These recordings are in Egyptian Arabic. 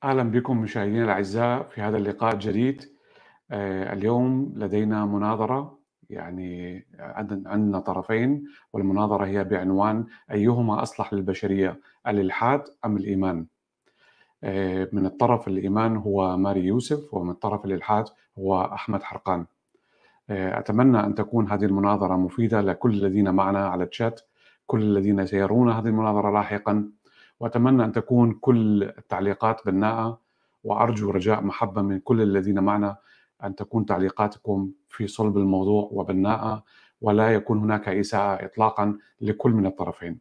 أهلا بكم مشاهدينا الأعزاء في هذا اللقاء الجديد آه، اليوم لدينا مناظرة يعني عندنا طرفين والمناظرة هي بعنوان أيهما أصلح للبشرية الإلحاد أم الإيمان آه، من الطرف الإيمان هو ماري يوسف ومن طرف الإلحاد هو أحمد حرقان آه، أتمنى أن تكون هذه المناظرة مفيدة لكل الذين معنا على الشات كل الذين سيرون هذه المناظرة لاحقا وأتمنى أن تكون كل التعليقات بناءة وأرجو رجاء محبة من كل الذين معنا أن تكون تعليقاتكم في صلب الموضوع وبناءة ولا يكون هناك إساءة إطلاقا لكل من الطرفين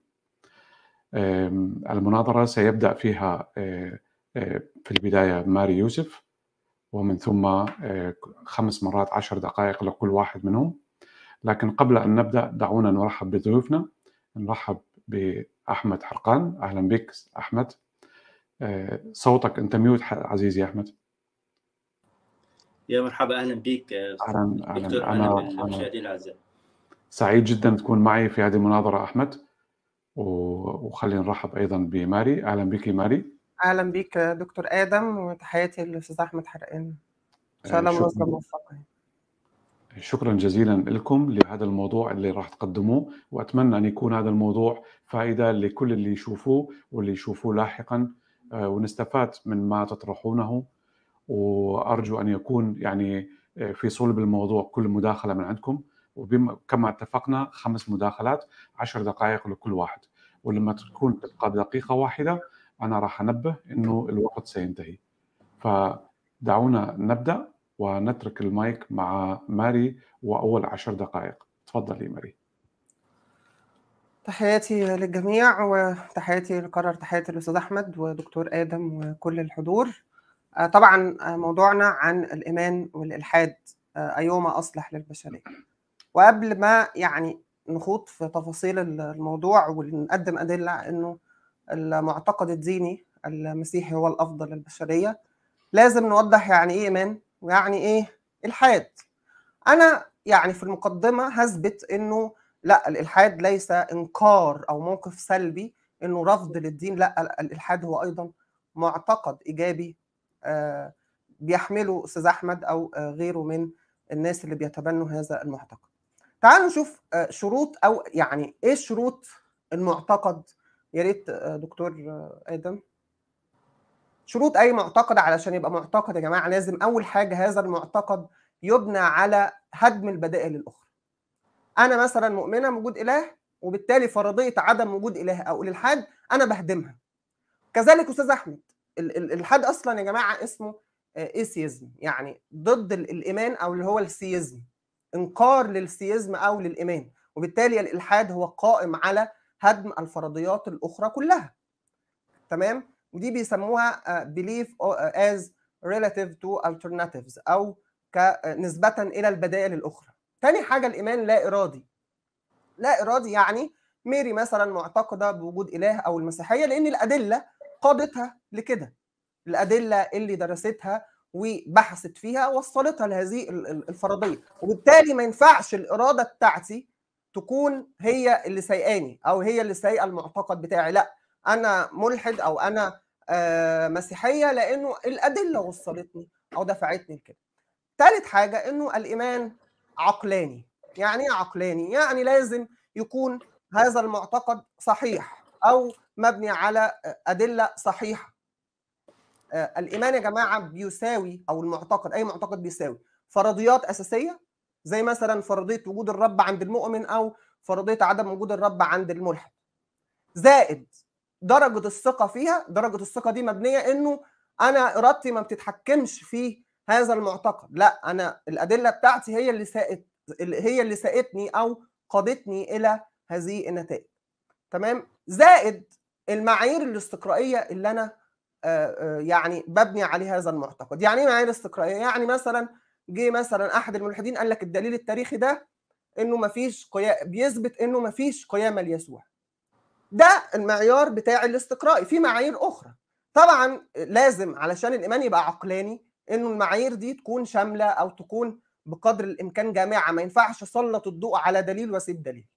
المناظرة سيبدأ فيها آه، آه، في البداية ماري يوسف ومن ثم آه، خمس مرات عشر دقائق لكل واحد منهم لكن قبل أن نبدأ دعونا نرحب بضيوفنا نرحب بأحمد حرقان أهلا بك أحمد صوتك أنت ميوت عزيزي أحمد يا مرحبا اهلا بك اهلا اهلا انا المشاهدين الاعزاء سعيد جدا تكون معي في هذه المناظره احمد وخلينا نرحب ايضا بماري اهلا بك ماري اهلا بك دكتور ادم وتحياتي للاستاذ احمد حرقان ان شاء الله مناظره موفقه شكرا جزيلا لكم لهذا الموضوع اللي راح تقدموه واتمنى ان يكون هذا الموضوع فائده لكل اللي يشوفوه واللي يشوفوه لاحقا آه، ونستفاد من ما تطرحونه وارجو ان يكون يعني آه، في صلب الموضوع كل مداخله من عندكم وكما اتفقنا خمس مداخلات عشر دقائق لكل واحد ولما تكون تبقى دقيقه واحده انا راح انبه انه الوقت سينتهي فدعونا نبدا ونترك المايك مع ماري واول عشر دقائق تفضلي ماري تحياتي للجميع وتحياتي لقرر تحياتي للاستاذ احمد ودكتور ادم وكل الحضور آه، طبعا آه، موضوعنا عن الإيمان والإلحاد آه، أيهما أصلح للبشرية وقبل ما يعني نخوض في تفاصيل الموضوع ونقدم أدلة أنه المعتقد الديني المسيحي هو الأفضل للبشرية لازم نوضح يعني إيه إيمان ويعني إيه إلحاد أنا يعني في المقدمة هثبت أنه لا الإلحاد ليس إنكار أو موقف سلبي أنه رفض للدين لا الإلحاد هو أيضا معتقد إيجابي آه، بيحمله استاذ احمد او آه، غيره من الناس اللي بيتبنوا هذا المعتقد. تعالوا نشوف آه، شروط او يعني ايه شروط المعتقد يا ريت دكتور ادم شروط اي معتقد علشان يبقى معتقد يا جماعه لازم اول حاجه هذا المعتقد يبنى على هدم البدائل الاخرى. انا مثلا مؤمنه بوجود اله وبالتالي فرضيه عدم وجود اله او الالحاد انا بهدمها. كذلك استاذ احمد الالحاد اصلا يا جماعه اسمه ايسيزم يعني ضد الايمان او اللي هو السيزم انكار للسيزم او للايمان وبالتالي الالحاد هو قائم على هدم الفرضيات الاخرى كلها تمام ودي بيسموها belief as relative to alternatives او نسبة إلى البدائل الأخرى. تاني حاجة الإيمان لا إرادي. لا إرادي يعني ميري مثلا معتقدة بوجود إله أو المسيحية لأن الأدلة قادتها لكده الادله اللي درستها وبحثت فيها وصلتها لهذه الفرضيه وبالتالي ما ينفعش الاراده بتاعتي تكون هي اللي سايقاني او هي اللي سايقه المعتقد بتاعي لا انا ملحد او انا آه، مسيحيه لانه الادله وصلتني او دفعتني لكده ثالث حاجه انه الايمان عقلاني يعني ايه عقلاني يعني لازم يكون هذا المعتقد صحيح او مبني على ادله صحيحه آه، الايمان يا جماعه بيساوي او المعتقد اي معتقد بيساوي فرضيات اساسيه زي مثلا فرضيه وجود الرب عند المؤمن او فرضيه عدم وجود الرب عند الملحد زائد درجه الثقه فيها درجه الثقه دي مبنيه انه انا ارادتي ما بتتحكمش في هذا المعتقد لا انا الادله بتاعتي هي اللي ساقت هي اللي ساقتني او قادتني الى هذه النتائج تمام زائد المعايير الاستقرائيه اللي انا يعني ببني عليه هذا المعتقد يعني ايه معايير استقرائيه يعني مثلا جه مثلا احد الملحدين قال لك الدليل التاريخي ده انه ما فيش قيام بيثبت انه ما فيش قيامه ليسوع ده المعيار بتاع الاستقرائي في معايير اخرى طبعا لازم علشان الايمان يبقى عقلاني انه المعايير دي تكون شامله او تكون بقدر الامكان جامعه ما ينفعش اسلط الضوء على دليل واسيب دليل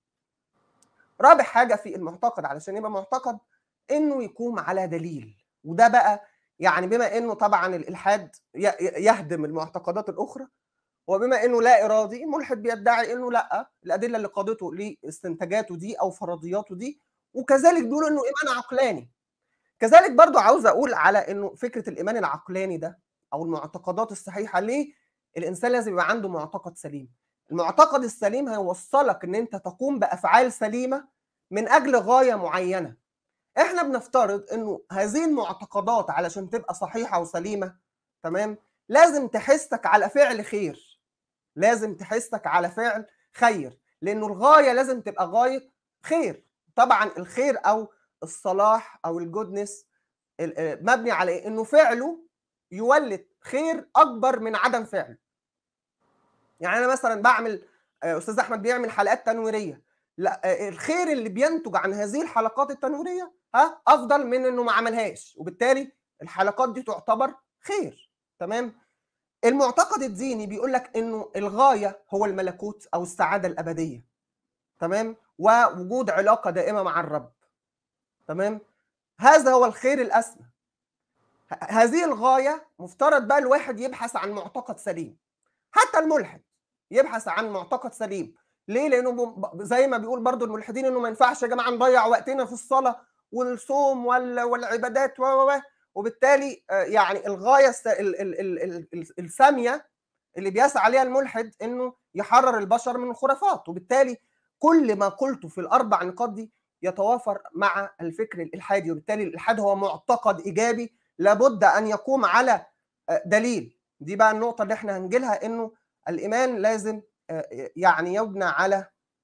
رابع حاجه في المعتقد علشان يبقى معتقد انه يقوم على دليل وده بقى يعني بما انه طبعا الالحاد يهدم المعتقدات الاخرى وبما انه لا ارادي الملحد بيدعي انه لا الادله اللي قادته لاستنتاجاته دي او فرضياته دي وكذلك بيقولوا انه ايمان عقلاني كذلك برضو عاوز اقول على انه فكره الايمان العقلاني ده او المعتقدات الصحيحه ليه الانسان لازم يبقى عنده معتقد سليم المعتقد السليم هيوصلك ان انت تقوم بافعال سليمه من اجل غايه معينه احنا بنفترض انه هذه المعتقدات علشان تبقى صحيحه وسليمه تمام لازم تحسك على فعل خير لازم تحسك على فعل خير لانه الغايه لازم تبقى غايه خير طبعا الخير او الصلاح او الجودنس مبني على إيه؟ انه فعله يولد خير اكبر من عدم فعله يعني انا مثلا بعمل استاذ احمد بيعمل حلقات تنويريه لا الخير اللي بينتج عن هذه الحلقات التنويريه ها افضل من انه ما عملهاش وبالتالي الحلقات دي تعتبر خير تمام المعتقد الديني بيقول لك انه الغايه هو الملكوت او السعاده الابديه تمام ووجود علاقه دائمه مع الرب تمام هذا هو الخير الاسمى هذه الغايه مفترض بقى الواحد يبحث عن معتقد سليم حتى الملحد يبحث عن معتقد سليم ليه لانه زي ما بيقول برضو الملحدين انه ما ينفعش يا جماعه نضيع وقتنا في الصلاه والصوم والعبادات و وبالتالي يعني الغايه الساميه اللي بيسعى عليها الملحد انه يحرر البشر من الخرافات وبالتالي كل ما قلته في الاربع نقاط دي يتوافر مع الفكر الالحادي وبالتالي الالحاد هو معتقد ايجابي لابد ان يقوم على دليل دي بقى النقطه اللي احنا هنجيلها انه الايمان لازم يعني يبنى على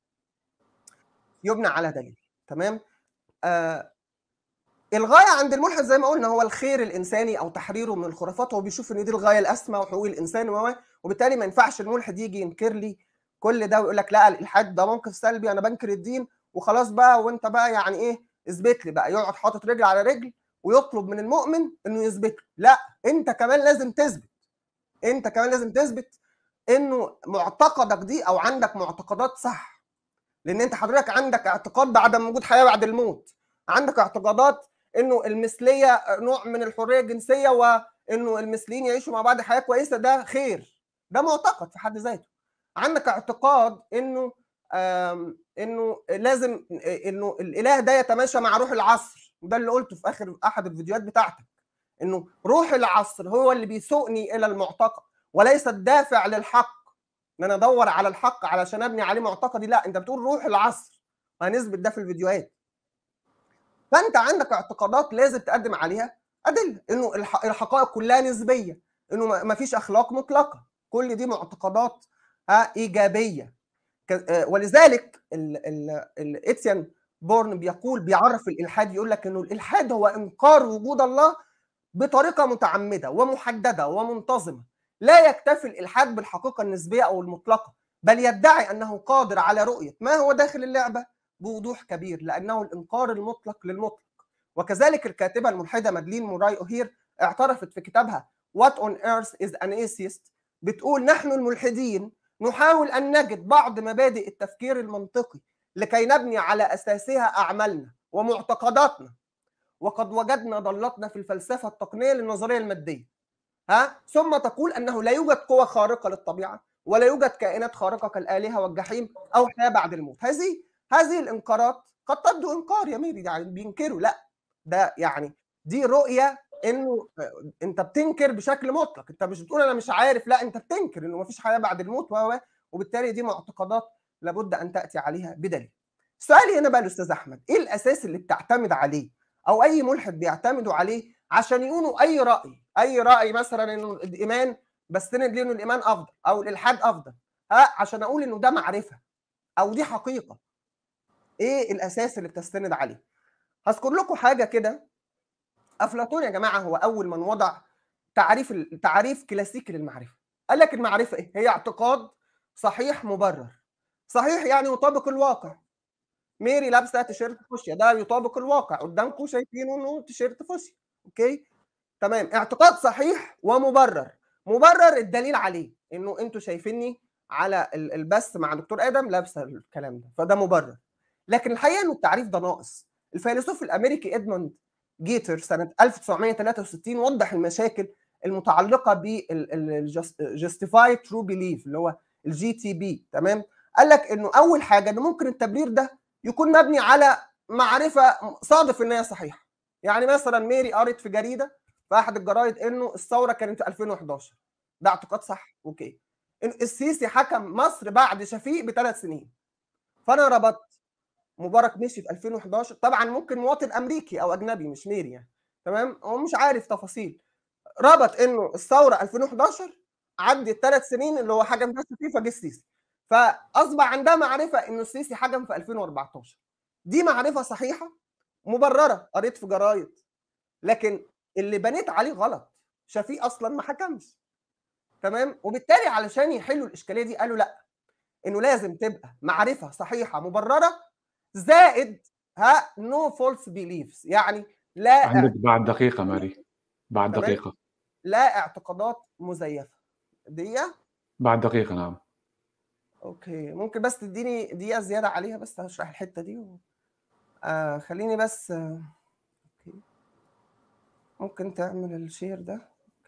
يبنى على دليل تمام آه الغايه عند الملحد زي ما قلنا هو الخير الانساني او تحريره من الخرافات هو بيشوف ان دي الغايه الاسمى وحقوق الانسان وبالتالي ما ينفعش الملحد يجي ينكر لي كل ده ويقول لك لا الالحاد ده موقف سلبي انا بنكر الدين وخلاص بقى وانت بقى يعني ايه اثبت لي بقى يقعد حاطط رجل على رجل ويطلب من المؤمن انه يثبت له لا انت كمان لازم تثبت انت كمان لازم تثبت انه معتقدك دي او عندك معتقدات صح لان انت حضرتك عندك اعتقاد بعدم وجود حياه بعد الموت عندك اعتقادات انه المثليه نوع من الحريه الجنسيه وانه المثليين يعيشوا مع بعض حياه كويسه ده خير ده معتقد في حد ذاته عندك اعتقاد انه انه لازم انه الاله ده يتماشى مع روح العصر وده اللي قلته في اخر احد الفيديوهات بتاعتك انه روح العصر هو اللي بيسوقني الى المعتقد وليس الدافع للحق ان انا ادور على الحق علشان ابني عليه معتقدي لا انت بتقول روح العصر وهنثبت ده في الفيديوهات فانت عندك اعتقادات لازم تقدم عليها ادله انه الحقائق كلها نسبيه انه ما فيش اخلاق مطلقه كل دي معتقدات ايجابيه ولذلك اتيان بورن بيقول بيعرف الالحاد يقول لك انه الالحاد هو انكار وجود الله بطريقه متعمده ومحدده ومنتظمه لا يكتفي الالحاد بالحقيقه النسبيه او المطلقه بل يدعي انه قادر على رؤيه ما هو داخل اللعبه بوضوح كبير لانه الانكار المطلق للمطلق وكذلك الكاتبه الملحده مادلين موراي اوهير اعترفت في كتابها What on Earth is an Atheist بتقول نحن الملحدين نحاول ان نجد بعض مبادئ التفكير المنطقي لكي نبني على اساسها اعمالنا ومعتقداتنا وقد وجدنا ضلتنا في الفلسفه التقنيه للنظريه الماديه ها ثم تقول انه لا يوجد قوى خارقه للطبيعه ولا يوجد كائنات خارقه كالالهه والجحيم او حياه بعد الموت هذه هذه الانكارات قد تبدو انكار يا ميري يعني بينكروا لا ده يعني دي رؤيه انه انت بتنكر بشكل مطلق انت مش بتقول انا مش عارف لا انت بتنكر انه مفيش حياه بعد الموت و وبالتالي دي معتقدات لابد ان تاتي عليها بدليل سؤالي هنا بقى الاستاذ احمد ايه الاساس اللي بتعتمد عليه او اي ملحد بيعتمدوا عليه عشان يقولوا اي راي اي راي مثلا انه الايمان بستند ليه انه الايمان افضل او الالحاد افضل ها عشان اقول انه ده معرفه او دي حقيقه ايه الاساس اللي بتستند عليه هذكر لكم حاجه كده افلاطون يا جماعه هو اول من وضع تعريف تعريف كلاسيكي للمعرفه قال لك المعرفه ايه هي اعتقاد صحيح مبرر صحيح يعني يطابق الواقع ميري لابسه تيشيرت فوشيا ده يطابق الواقع قدامكم شايفين انه تيشيرت فوشيا اوكي تمام اعتقاد صحيح ومبرر مبرر الدليل عليه انه انتوا شايفيني على البث مع دكتور ادم لابسه الكلام ده فده مبرر لكن الحقيقه انه التعريف ده ناقص الفيلسوف الامريكي ادموند جيتر سنه 1963 وضح المشاكل المتعلقه بالجستيفاي ترو بيليف اللي هو الجي تي بي تمام قال لك انه اول حاجه انه ممكن التبرير ده يكون مبني على معرفه صادف ان هي صحيحه يعني مثلا ميري قرت في جريده في احد الجرايد انه الثوره كانت في 2011 ده اعتقاد صح اوكي السيسي حكم مصر بعد شفيق بثلاث سنين فانا ربطت مبارك مشي في 2011 طبعا ممكن مواطن امريكي او اجنبي مش ميري يعني تمام هو مش عارف تفاصيل ربط انه الثوره 2011 عدت ثلاث سنين اللي هو حكم فيها فجه السيسي فاصبح عندها معرفه انه السيسي حكم في 2014 دي معرفه صحيحه مبرره قريت في جرايد لكن اللي بنيت عليه غلط شفيق اصلا ما حكمش تمام وبالتالي علشان يحلوا الاشكاليه دي قالوا لا انه لازم تبقى معرفه صحيحه مبرره زائد ها نو فولس بيليفز يعني لا عندك بعد دقيقه ماري بعد دقيقه لا اعتقادات مزيفه دي بعد دقيقه نعم اوكي ممكن بس تديني دقيقه زياده عليها بس هشرح الحته دي و... آه خليني بس آه. اوكي ممكن تعمل الشير ده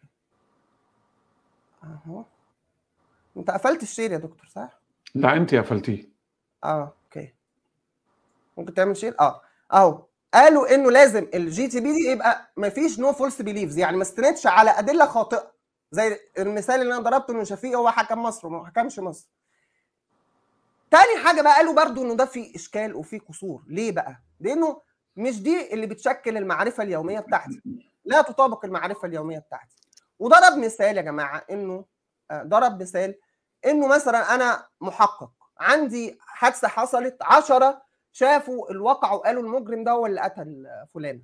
اهو انت قفلت الشير يا دكتور صح لا انت قفلتيه اه اوكي ممكن تعمل شير اه اهو قالوا انه لازم الجي تي بي دي يبقى ما فيش نو فولس بيليفز يعني ما استندش على ادله خاطئه زي المثال اللي انا ضربته انه شفيق هو حكم مصر وما حكمش مصر تاني حاجه بقى قالوا برضو انه ده فيه اشكال وفيه قصور ليه بقى لانه مش دي اللي بتشكل المعرفه اليوميه بتاعتي لا تطابق المعرفه اليوميه بتاعتي وضرب مثال يا جماعه انه ضرب مثال انه مثلا انا محقق عندي حادثه حصلت عشرة شافوا الواقع وقالوا المجرم ده هو اللي قتل فلان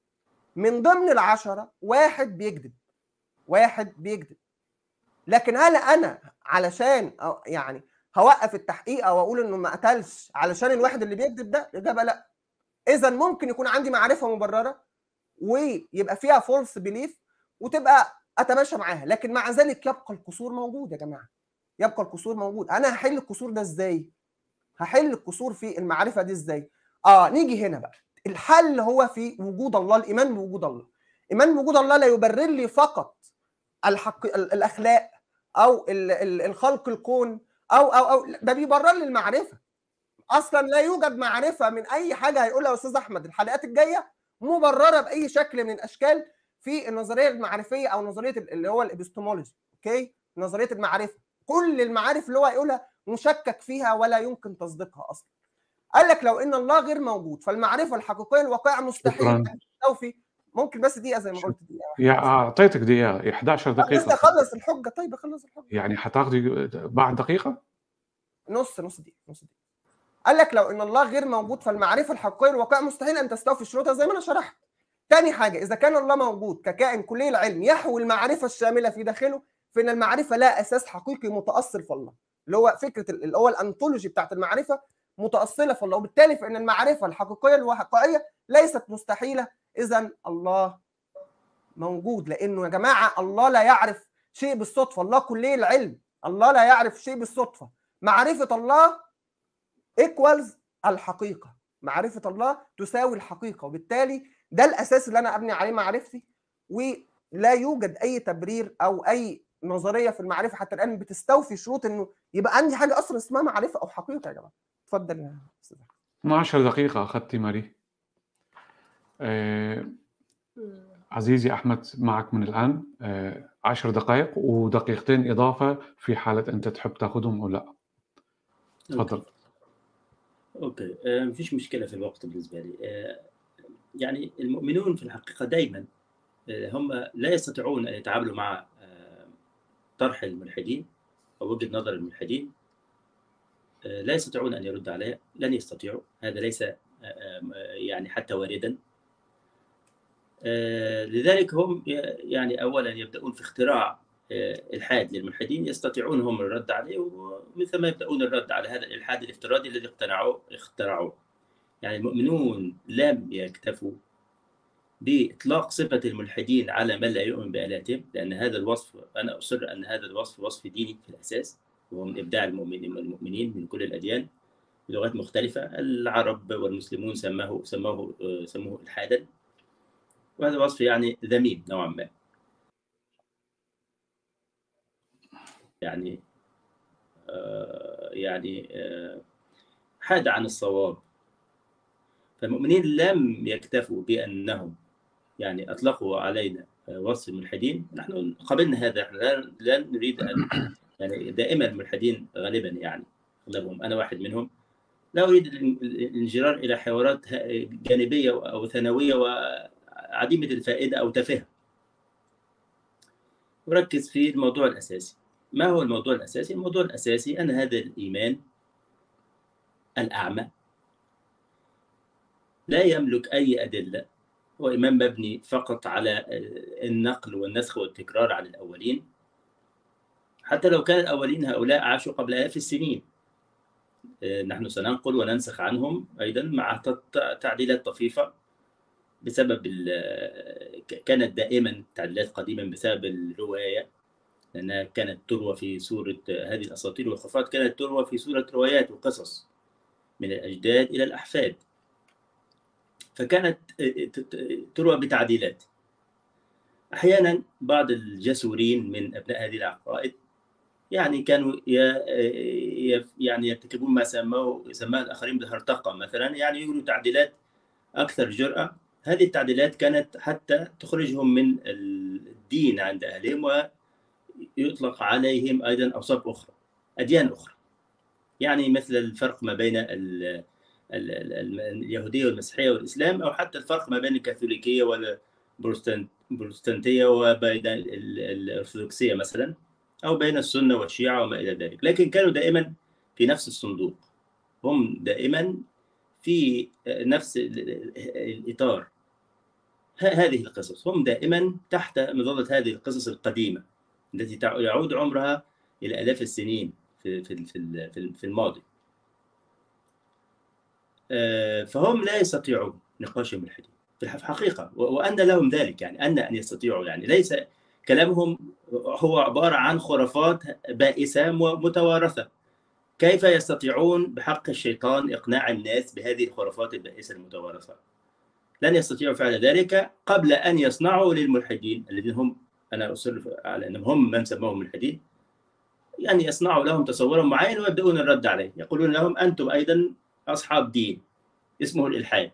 من ضمن العشرة واحد بيكذب واحد بيكذب لكن هل انا علشان يعني هوقف التحقيق او اقول انه ما قتلش علشان الواحد اللي بيكذب ده الاجابه لا اذا ممكن يكون عندي معرفه مبرره ويبقى فيها فولس بيليف وتبقى اتماشى معاها لكن مع ذلك يبقى القصور موجود يا جماعه يبقى القصور موجود انا هحل القصور ده ازاي هحل القصور في المعرفه دي ازاي اه نيجي هنا بقى الحل هو في وجود الله الايمان بوجود الله ايمان بوجود الله لا يبرر لي فقط الحق الاخلاق او الخلق الكون او او او ده بيبرر لي المعرفه اصلا لا يوجد معرفه من اي حاجه هيقولها استاذ احمد الحلقات الجايه مبرره باي شكل من الاشكال في النظريه المعرفيه او نظريه اللي هو الابستمولوجي اوكي نظريه المعرفه كل المعارف اللي هو هيقولها مشكك فيها ولا يمكن تصديقها اصلا قال لك لو ان الله غير موجود فالمعرفه الحقيقيه الواقعه مستحيل ان تستوفي ممكن بس دقيقه زي ما قلت دقيقه يا اعطيتك دقيقه 11 دقيقه بس اخلص الحجه طيب اخلص الحجه يعني حتاخدي بعد دقيقه نص نص دقيقه نص دقيقه قال لك لو ان الله غير موجود فالمعرفه الحقيقيه الواقعه مستحيل ان تستوفي شروطها زي ما انا شرحت تاني حاجه اذا كان الله موجود ككائن كلي العلم يحوي المعرفه الشامله في داخله فان المعرفه لا اساس حقيقي متاصل في الله اللي هو فكره اللي هو الانطولوجي بتاعت المعرفه متاصله في الله وبالتالي فان المعرفه الحقيقيه الواقعيه ليست مستحيله اذا الله موجود لانه يا جماعه الله لا يعرف شيء بالصدفه الله كلي العلم الله لا يعرف شيء بالصدفه معرفه الله ايكوالز الحقيقه معرفه الله تساوي الحقيقه وبالتالي ده الاساس اللي انا ابني عليه معرفتي ولا يوجد اي تبرير او اي نظريه في المعرفه حتى الان بتستوفي شروط انه يبقى عندي حاجه اصلا اسمها معرفه او حقيقه يا جماعه اتفضل يا استاذ 12 دقيقه اخذتي ماري آه عزيزي احمد معك من الان آه 10 دقائق ودقيقتين اضافه في حاله انت تحب تاخذهم او لا تفضل اوكي آه مفيش مشكله في الوقت بالنسبه لي آه يعني المؤمنون في الحقيقه دائما هم لا يستطيعون ان يتعاملوا مع طرح الملحدين او وجهه نظر الملحدين لا يستطيعون ان يردوا عليها لن يستطيعوا هذا ليس يعني حتى واردا لذلك هم يعني اولا يبداون في اختراع الحاد للملحدين يستطيعون هم الرد عليه ومن ثم يبداون الرد على هذا الالحاد الافتراضي الذي اقتنعوه اخترعوه يعني المؤمنون لم يكتفوا باطلاق صفه الملحدين على من لا يؤمن بالاتهم لان هذا الوصف انا اصر ان هذا الوصف وصف ديني في الاساس وهو من ابداع المؤمنين المؤمنين من كل الاديان بلغات مختلفه العرب والمسلمون سماه سموه سموه الحادا وهذا وصف يعني ذميم نوعا ما يعني آه يعني آه حاد عن الصواب فالمؤمنين لم يكتفوا بأنهم يعني أطلقوا علينا وصف الملحدين نحن قبلنا هذا احنا لا نريد أن يعني دائما الملحدين غالبا يعني اغلبهم انا واحد منهم لا اريد الانجرار الى حوارات جانبيه او ثانويه وعديمه الفائده او تافهه وركز في الموضوع الاساسي ما هو الموضوع الاساسي الموضوع الاساسي ان هذا الايمان الاعمى لا يملك اي ادله هو ايمان مبني فقط على النقل والنسخ والتكرار عن الاولين حتى لو كان الأولين هؤلاء عاشوا قبل آلاف السنين نحن سننقل وننسخ عنهم أيضا مع تعديلات طفيفة بسبب كانت دائما تعديلات قديما بسبب الرواية لأنها كانت تروى في سورة هذه الأساطير والخرافات كانت تروى في سورة روايات وقصص من الأجداد إلى الأحفاد فكانت تروى بتعديلات أحيانا بعض الجسورين من أبناء هذه العقائد يعني كانوا يعني يرتكبون ما سموه سماه الاخرين بالهرطقه مثلا يعني يقولوا تعديلات اكثر جراه هذه التعديلات كانت حتى تخرجهم من الدين عند اهلهم ويطلق عليهم ايضا اوصاف اخرى اديان اخرى يعني مثل الفرق ما بين ال اليهوديه والمسيحيه والاسلام او حتى الفرق ما بين الكاثوليكيه والبروتستانتيه وبين الارثوذكسيه مثلا أو بين السنة والشيعة وما إلى ذلك لكن كانوا دائما في نفس الصندوق هم دائما في نفس الإطار هذه القصص هم دائما تحت مظلة هذه القصص القديمة التي يعود عمرها إلى آلاف السنين في في في في الماضي فهم لا يستطيعون نقاش الملحدين في الحقيقة وأن لهم ذلك يعني أن أن يستطيعوا يعني ليس كلامهم هو عبارة عن خرافات بائسة ومتوارثة كيف يستطيعون بحق الشيطان إقناع الناس بهذه الخرافات البائسة المتوارثة لن يستطيعوا فعل ذلك قبل أن يصنعوا للملحدين الذين هم أنا أصر على أنهم هم من سموهم ملحدين يعني يصنعوا لهم تصورا معين ويبدأون الرد عليه يقولون لهم أنتم أيضا أصحاب دين اسمه الإلحاد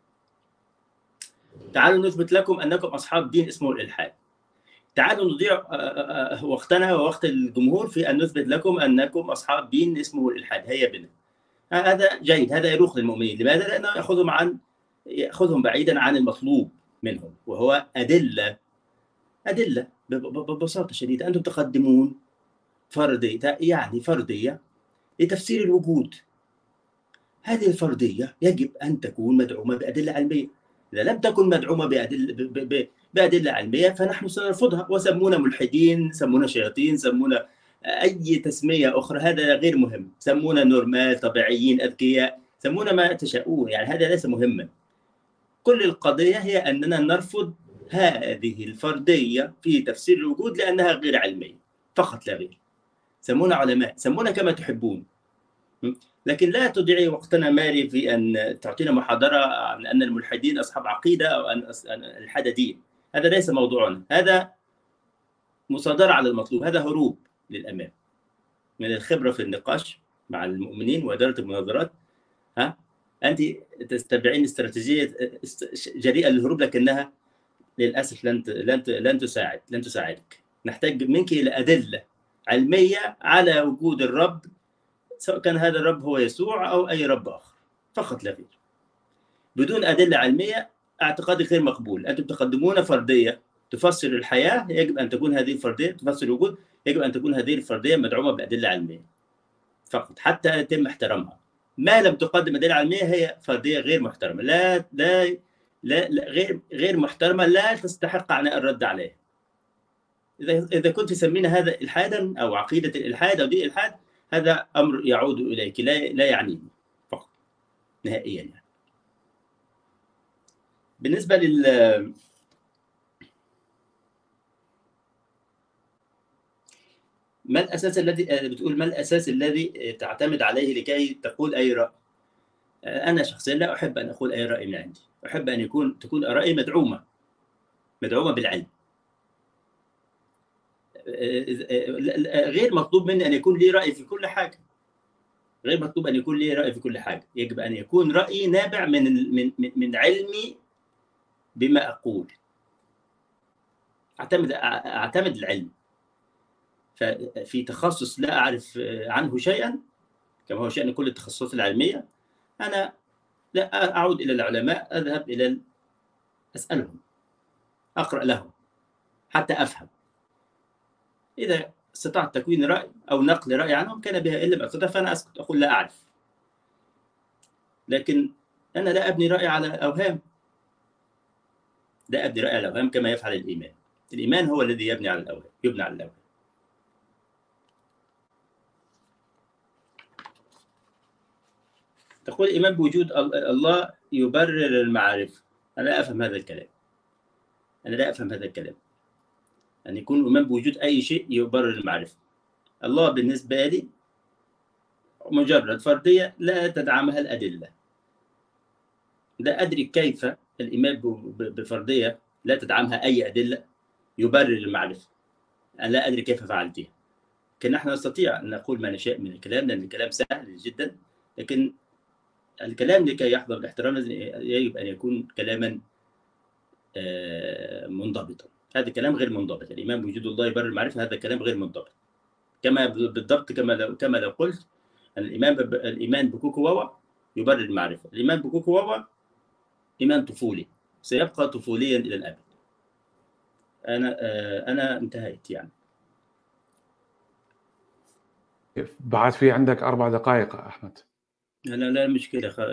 تعالوا نثبت لكم أنكم أصحاب دين اسمه الإلحاد تعالوا نضيع وقتنا ووقت الجمهور في ان نثبت لكم انكم اصحاب دين اسمه الالحاد هيا بنا هذا جيد هذا يروق للمؤمنين لماذا؟ لانه ياخذهم عن ياخذهم بعيدا عن المطلوب منهم وهو ادله ادله ببساطه شديده انتم تقدمون فرضيه يعني فرضيه لتفسير الوجود هذه الفرضيه يجب ان تكون مدعومه بادله علميه اذا لم تكن مدعومه بادله بأدلة علمية فنحن سنرفضها وسمونا ملحدين سمونا شياطين سمونا أي تسمية أخرى هذا غير مهم سمونا نورمال طبيعيين أذكياء سمونا ما تشاءون يعني هذا ليس مهما كل القضية هي أننا نرفض هذه الفردية في تفسير الوجود لأنها غير علمية فقط لا غير سمونا علماء سمونا كما تحبون لكن لا تضيعي وقتنا ماري في أن تعطينا محاضرة عن أن الملحدين أصحاب عقيدة أو أن الحد دين هذا ليس موضوعنا هذا مصادرة على المطلوب هذا هروب للأمام من الخبرة في النقاش مع المؤمنين وإدارة المناظرات ها أنت تتبعين استراتيجية جريئة للهروب لكنها للأسف لن لن لن تساعد لن تساعدك نحتاج منك إلى أدلة علمية على وجود الرب سواء كان هذا الرب هو يسوع أو أي رب آخر فقط لا غير بدون أدلة علمية اعتقادي غير مقبول انتم تقدمون فرديه تفسر الحياه يجب ان تكون هذه الفرديه تفسر الوجود يجب ان تكون هذه الفرديه مدعومه بادله علميه فقط حتى يتم احترامها ما لم تقدم ادله علميه هي فرديه غير محترمه لا لا لا, لا غير غير محترمه لا تستحق عناء الرد عليها اذا اذا كنت تسمين هذا الحادا او عقيده الالحاد او دين الالحاد هذا امر يعود اليك لا لا يعنيني فقط نهائيا يعني. بالنسبه لل ما الاساس الذي بتقول ما الاساس الذي تعتمد عليه لكي تقول اي راي انا شخصيا لا احب ان اقول اي راي من عندي احب ان يكون تكون ارائي مدعومه مدعومه بالعلم غير مطلوب مني ان يكون لي راي في كل حاجه غير مطلوب ان يكون لي راي في كل حاجه يجب ان يكون رايي نابع من من من علمي بما اقول اعتمد اعتمد العلم ففي تخصص لا اعرف عنه شيئا كما هو شان كل التخصصات العلميه انا لا اعود الى العلماء اذهب الى اسالهم اقرا لهم حتى افهم اذا استطعت تكوين راي او نقل راي عنهم كان بها ان لم استطع فانا اسكت اقول لا اعرف لكن انا لا ابني راي على اوهام لا ابني راي على الاوهام كما يفعل الايمان الايمان هو الذي يبني على الاوهام يبنى على الاوهام تقول الإيمان بوجود الله يبرر المعارف أنا لا أفهم هذا الكلام أنا لا أفهم هذا الكلام أن يكون الإيمان بوجود أي شيء يبرر المعرفة الله بالنسبة لي مجرد فردية لا تدعمها الأدلة لا أدري كيف الإيمان بفردية لا تدعمها أي أدلة يبرر المعرفة أنا لا أدري كيف فعلتها لكن نحن نستطيع أن نقول ما نشاء من الكلام لأن الكلام سهل جدا لكن الكلام لكي يحظى بالاحترام يجب ان يكون كلاما منضبطا هذا كلام غير منضبط الايمان بوجود الله يبرر المعرفه هذا كلام غير منضبط كما بالضبط كما لو كما لو قلت ان الايمان الايمان بكوكو واوا يبرر المعرفه الايمان بكوكو واوا ايمان طفولي سيبقى طفوليا الى الابد انا انا انتهيت يعني بعد في عندك اربع دقائق احمد لا لا مشكله خ...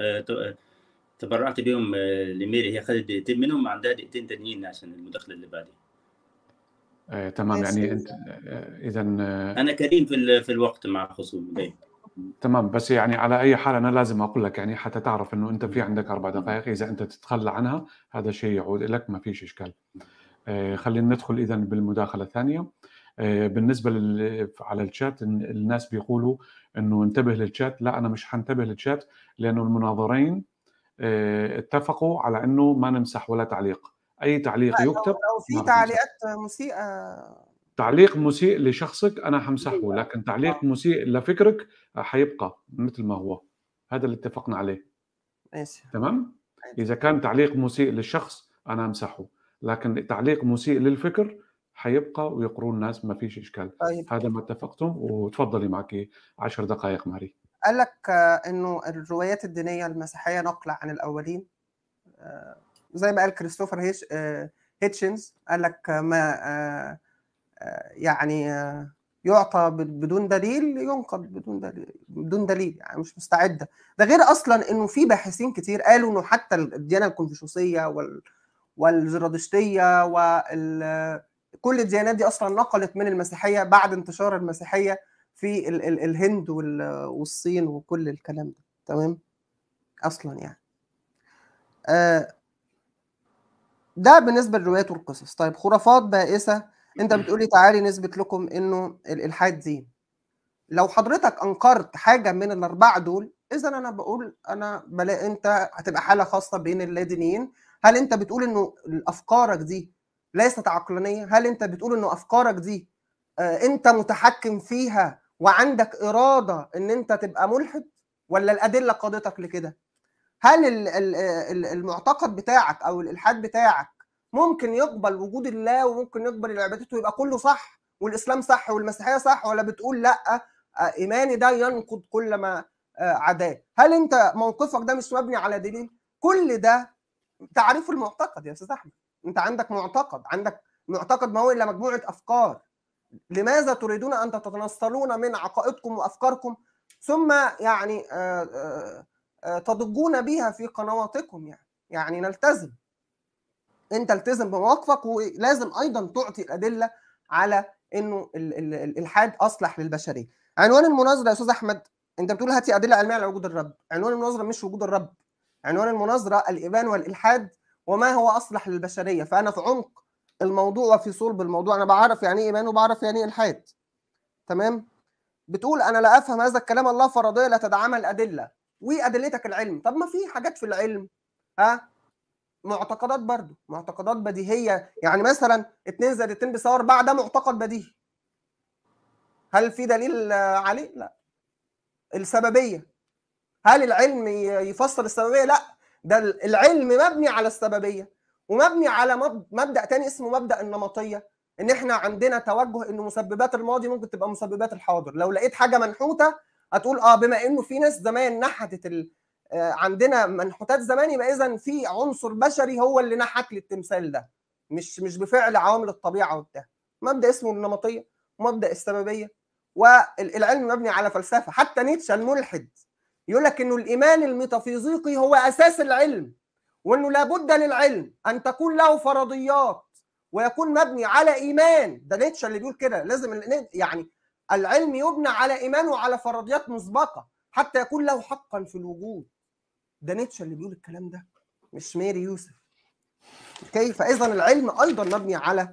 تبرعت بهم لميري هي خدت دقيقتين منهم عندها دقيقتين تانيين عشان المداخله اللي بعدين آه، تمام يعني انت اذا انا كريم في ال... في الوقت مع خصومي دايما تمام بس يعني على اي حال انا لازم اقول لك يعني حتى تعرف انه انت في عندك اربع دقائق اذا انت تتخلى عنها هذا شيء يعود لك ما فيش اشكال آه خلينا ندخل اذا بالمداخله الثانيه آه بالنسبه لل... على الشات الناس بيقولوا انه انتبه للشات لا انا مش حنتبه للشات لانه المناظرين اتفقوا على انه ما نمسح ولا تعليق اي تعليق يكتب لو في تعليقات مسيئه تعليق مسيء لشخصك انا حمسحه لكن تعليق مسيء لفكرك حيبقى مثل ما هو هذا اللي اتفقنا عليه ماشي تمام اذا كان تعليق مسيء للشخص انا امسحه لكن تعليق مسيء للفكر حيبقى ويقرون الناس ما فيش اشكال طيب. هذا ما اتفقتم وتفضلي معك 10 دقائق ماري قال لك انه الروايات الدينيه المسيحيه نقله عن الاولين زي ما قال كريستوفر هيش هيتشنز قال لك ما يعني يعطى بدون دليل ينقض بدون دليل بدون دليل يعني مش مستعده ده غير اصلا انه في باحثين كتير قالوا انه حتى الديانه الكونفوشيوسيه وال والزرادشتيه وال كل الديانات دي اصلا نقلت من المسيحيه بعد انتشار المسيحيه في ال ال الهند والصين وكل الكلام ده تمام اصلا يعني آه ده بالنسبه للروايات والقصص طيب خرافات بائسه انت بتقولي تعالي نثبت لكم انه الالحاد دين لو حضرتك انكرت حاجه من الاربعه دول اذا انا بقول انا بلاقي انت هتبقى حاله خاصه بين اللادينيين هل انت بتقول انه افكارك دي ليست عقلانيه هل انت بتقول انه افكارك دي آه انت متحكم فيها وعندك اراده ان انت تبقى ملحد ولا الادله قادتك لكده هل المعتقد بتاعك او الالحاد بتاعك ممكن يقبل وجود الله وممكن يقبل العبادات ويبقى كله صح والاسلام صح والمسيحيه صح ولا بتقول لا ايماني ده ينقض كل ما عداه هل انت موقفك ده مش مبني على دليل كل ده تعريف المعتقد يا استاذ احمد انت عندك معتقد عندك معتقد ما هو الا مجموعه افكار لماذا تريدون ان تتنصلون من عقائدكم وافكاركم ثم يعني تضجون بها في قنواتكم يعني يعني نلتزم انت التزم بمواقفك ولازم ايضا تعطي الادله على انه الالحاد اصلح للبشريه عنوان المناظره يا استاذ احمد انت بتقول هاتي ادله علميه على وجود الرب عنوان المناظره مش وجود الرب عنوان المناظره الايمان والالحاد وما هو اصلح للبشريه فانا في عمق الموضوع وفي صلب الموضوع انا بعرف يعني ايه ايمان وبعرف يعني ايه الحاد تمام بتقول انا لا افهم هذا الكلام الله فرضيه لا تدعمها الادله وادلتك العلم طب ما في حاجات في العلم ها معتقدات برضو معتقدات بديهيه يعني مثلا 2 زائد 2 بيساوي 4 ده معتقد بديهي هل في دليل عليه؟ لا السببيه هل العلم يفسر السببيه؟ لا ده العلم مبني على السببيه ومبني على مبدا تاني اسمه مبدا النمطيه ان احنا عندنا توجه ان مسببات الماضي ممكن تبقى مسببات الحاضر لو لقيت حاجه منحوته هتقول اه بما انه في ناس زمان نحتت ال... آه عندنا منحوتات زمان يبقى اذا في عنصر بشري هو اللي نحت لي التمثال ده مش مش بفعل عوامل الطبيعه وبتاع مبدا اسمه النمطيه ومبدا السببيه والعلم مبني على فلسفه حتى نيتشه الملحد يقول لك انه الايمان الميتافيزيقي هو اساس العلم وانه لابد للعلم ان تكون له فرضيات ويكون مبني على ايمان ده نيتشه اللي بيقول كده لازم يعني العلم يبنى على ايمان وعلى فرضيات مسبقه حتى يكون له حقا في الوجود ده نيتشه اللي بيقول الكلام ده مش ميري يوسف اوكي فاذا العلم ايضا مبني على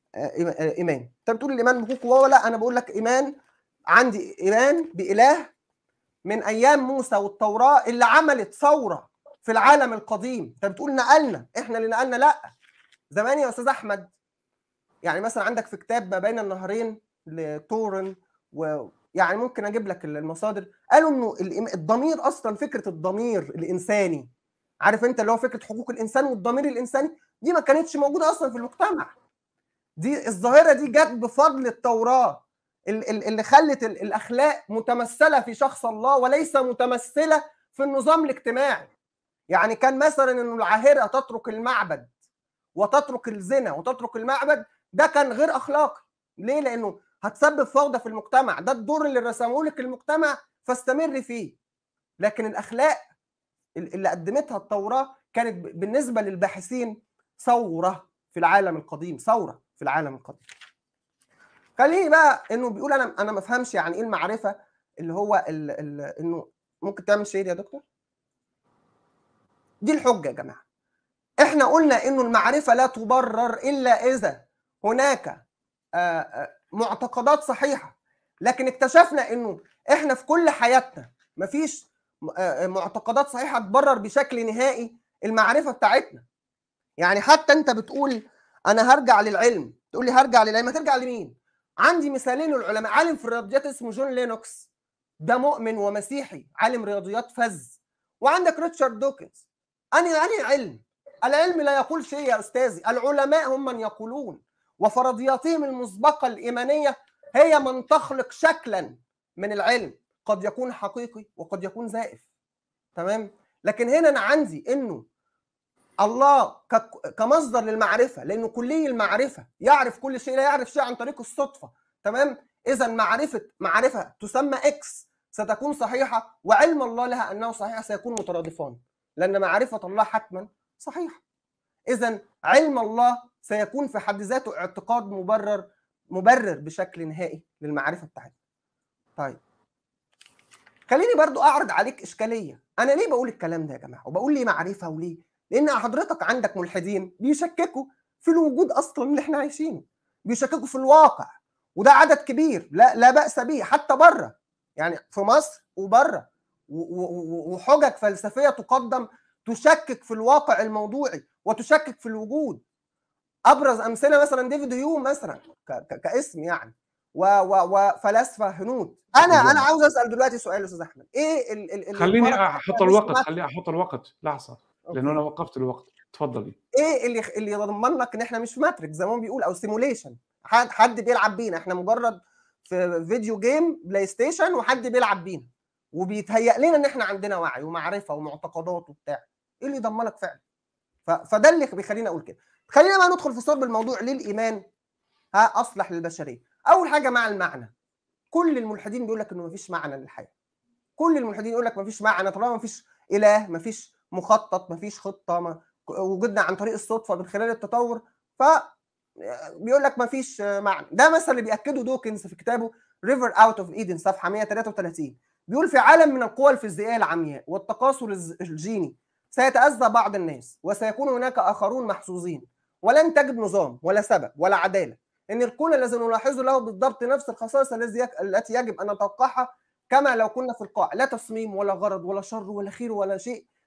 ايمان انت بتقول الايمان بحقوق وهو لا انا بقول لك ايمان عندي ايمان باله من ايام موسى والتوراه اللي عملت ثوره في العالم القديم انت بتقول نقلنا احنا اللي نقلنا لا زمان يا استاذ احمد يعني مثلا عندك في كتاب ما بين النهرين لتورن ويعني ممكن اجيب لك المصادر قالوا انه الضمير اصلا فكره الضمير الانساني عارف انت اللي هو فكره حقوق الانسان والضمير الانساني دي ما كانتش موجوده اصلا في المجتمع دي الظاهره دي جت بفضل التوراه اللي خلت الاخلاق متمثله في شخص الله وليس متمثله في النظام الاجتماعي يعني كان مثلا انه العاهره تترك المعبد وتترك الزنا وتترك المعبد ده كان غير اخلاقي ليه لانه هتسبب فوضى في المجتمع ده الدور اللي رسمه لك المجتمع فاستمر فيه لكن الاخلاق اللي قدمتها التوراه كانت بالنسبه للباحثين ثوره في العالم القديم ثوره في العالم القديم خليني بقى انه بيقول انا انا ما افهمش يعني ايه المعرفه اللي هو ال ال انه ممكن تعمل شير يا دكتور دي الحجه يا جماعه احنا قلنا انه المعرفه لا تبرر الا اذا هناك معتقدات صحيحه لكن اكتشفنا انه احنا في كل حياتنا مفيش معتقدات صحيحه تبرر بشكل نهائي المعرفه بتاعتنا يعني حتى انت بتقول انا هرجع للعلم تقول لي هرجع للعلم هترجع لمين عندي مثالين للعلماء عالم في الرياضيات اسمه جون لينوكس ده مؤمن ومسيحي عالم رياضيات فذ وعندك ريتشارد دوكنز اني اني علم العلم لا يقول شيء يا استاذي العلماء هم من يقولون وفرضياتهم المسبقه الايمانيه هي من تخلق شكلا من العلم قد يكون حقيقي وقد يكون زائف تمام لكن هنا انا عندي انه الله كمصدر للمعرفه لانه كلي المعرفه يعرف كل شيء لا يعرف شيء عن طريق الصدفه تمام اذا معرفه معرفه تسمى اكس ستكون صحيحه وعلم الله لها انه صحيح سيكون مترادفان لان معرفه الله حتما صحيحه اذا علم الله سيكون في حد ذاته اعتقاد مبرر مبرر بشكل نهائي للمعرفه بتاعتنا طيب خليني برضو اعرض عليك اشكاليه انا ليه بقول الكلام ده يا جماعه وبقول ليه معرفه وليه لان حضرتك عندك ملحدين بيشككوا في الوجود اصلا اللي احنا عايشينه بيشككوا في الواقع وده عدد كبير لا لا باس به حتى بره يعني في مصر وبره وحجج فلسفيه تقدم تشكك في الواقع الموضوعي وتشكك في الوجود ابرز امثله مثلا ديفيد هيوم مثلا كاسم يعني وفلاسفه هنود انا انا عاوز اسال دلوقتي سؤال يا استاذ احمد ايه ال ال خليني احط الوقت خليني احط الوقت لحظه لانه انا وقفت الوقت تفضلي ايه اللي اللي يضمن لك ان احنا مش ماتريكس زي ما هو بيقول او سيموليشن حد حد بيلعب بينا احنا مجرد في فيديو جيم بلاي ستيشن وحد بيلعب بينا وبيتهيأ لنا ان احنا عندنا وعي ومعرفه ومعتقدات وبتاع ايه اللي يضمنك فعلا فده اللي بيخليني اقول كده خلينا بقى ندخل في صلب الموضوع ليه الايمان ها اصلح للبشريه اول حاجه مع المعنى كل الملحدين بيقول لك انه مفيش معنى للحياه كل الملحدين يقول لك مفيش معنى طالما مفيش اله مفيش مخطط مفيش خطه ما وجودنا عن طريق الصدفه من خلال التطور ف بيقول لك مفيش معنى ده مثلا اللي بياكده دوكنز في كتابه ريفر اوت اوف ايدن صفحه 133 بيقول في عالم من القوى الفيزيائيه العمياء والتقاصر الجيني سيتأذى بعض الناس وسيكون هناك آخرون محظوظين ولن تجد نظام ولا سبب ولا عدالة إن الكون الذي نلاحظه له بالضبط نفس الخصائص التي يجب أن نتوقعها كما لو كنا في القاع لا تصميم ولا غرض ولا شر ولا خير ولا شيء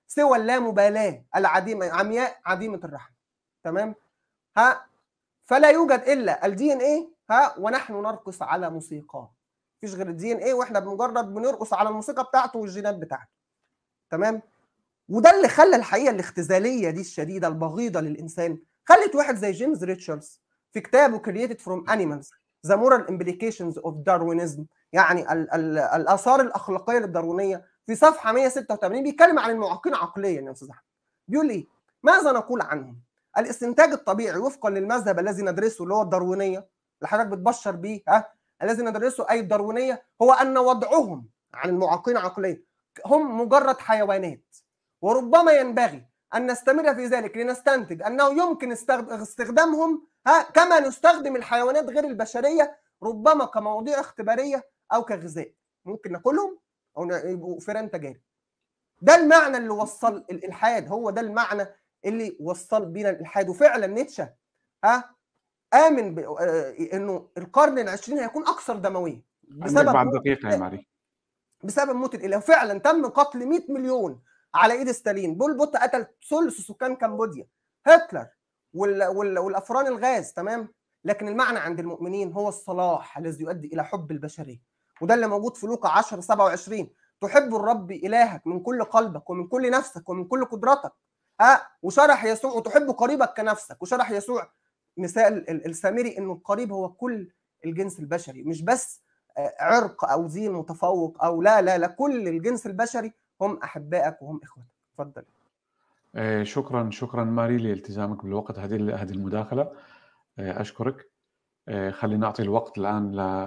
سوى اللامبالاه العديمه عمياء عديمه الرحمه تمام ها فلا يوجد الا الدي ان ايه ها ونحن نرقص على موسيقاه مفيش غير الدي ان ايه واحنا بمجرد بنرقص على الموسيقى بتاعته والجينات بتاعته تمام وده اللي خلى الحقيقه الاختزاليه دي الشديده البغيضه للانسان خلت واحد زي جيمس ريتشاردز في كتابه Created from Animals The Moral Implications of Darwinism يعني ال ال الاثار الاخلاقيه للداروينيه في صفحه 186 بيتكلم عن المعاقين عقليا يا استاذ احمد بيقول ايه؟ ماذا نقول عنهم؟ الاستنتاج الطبيعي وفقا للمذهب الذي ندرسه اللي هو الداروينيه اللي حضرتك بتبشر بيه ها الذي ندرسه اي الداروينيه هو ان وضعهم عن المعاقين عقليا هم مجرد حيوانات وربما ينبغي ان نستمر في ذلك لنستنتج انه يمكن استخدامهم ها كما نستخدم الحيوانات غير البشريه ربما كمواضيع اختباريه او كغذاء ممكن ناكلهم او يبقوا فئران تجارب ده المعنى اللي وصل الالحاد هو ده المعنى اللي وصل بينا الالحاد وفعلا نيتشه ها امن انه القرن العشرين هيكون اكثر دمويه بسبب بعد دقيقه يا ماري بسبب موت الاله فعلا تم قتل 100 مليون على ايد ستالين بول بوت قتل ثلث سكان كمبوديا هتلر وال... وال... والافران الغاز تمام لكن المعنى عند المؤمنين هو الصلاح الذي يؤدي الى حب البشريه وده اللي موجود في لوقا 10 27 تحب الرب الهك من كل قلبك ومن كل نفسك ومن كل قدرتك ها وشرح يسوع وتحب قريبك كنفسك وشرح يسوع مثال السامري انه القريب هو كل الجنس البشري مش بس عرق او دين متفوق او لا لا لا كل الجنس البشري هم احبائك وهم اخوتك اتفضل آه شكرا شكرا ماري لالتزامك بالوقت هذه هذه المداخله آه اشكرك آه خلينا نعطي الوقت الان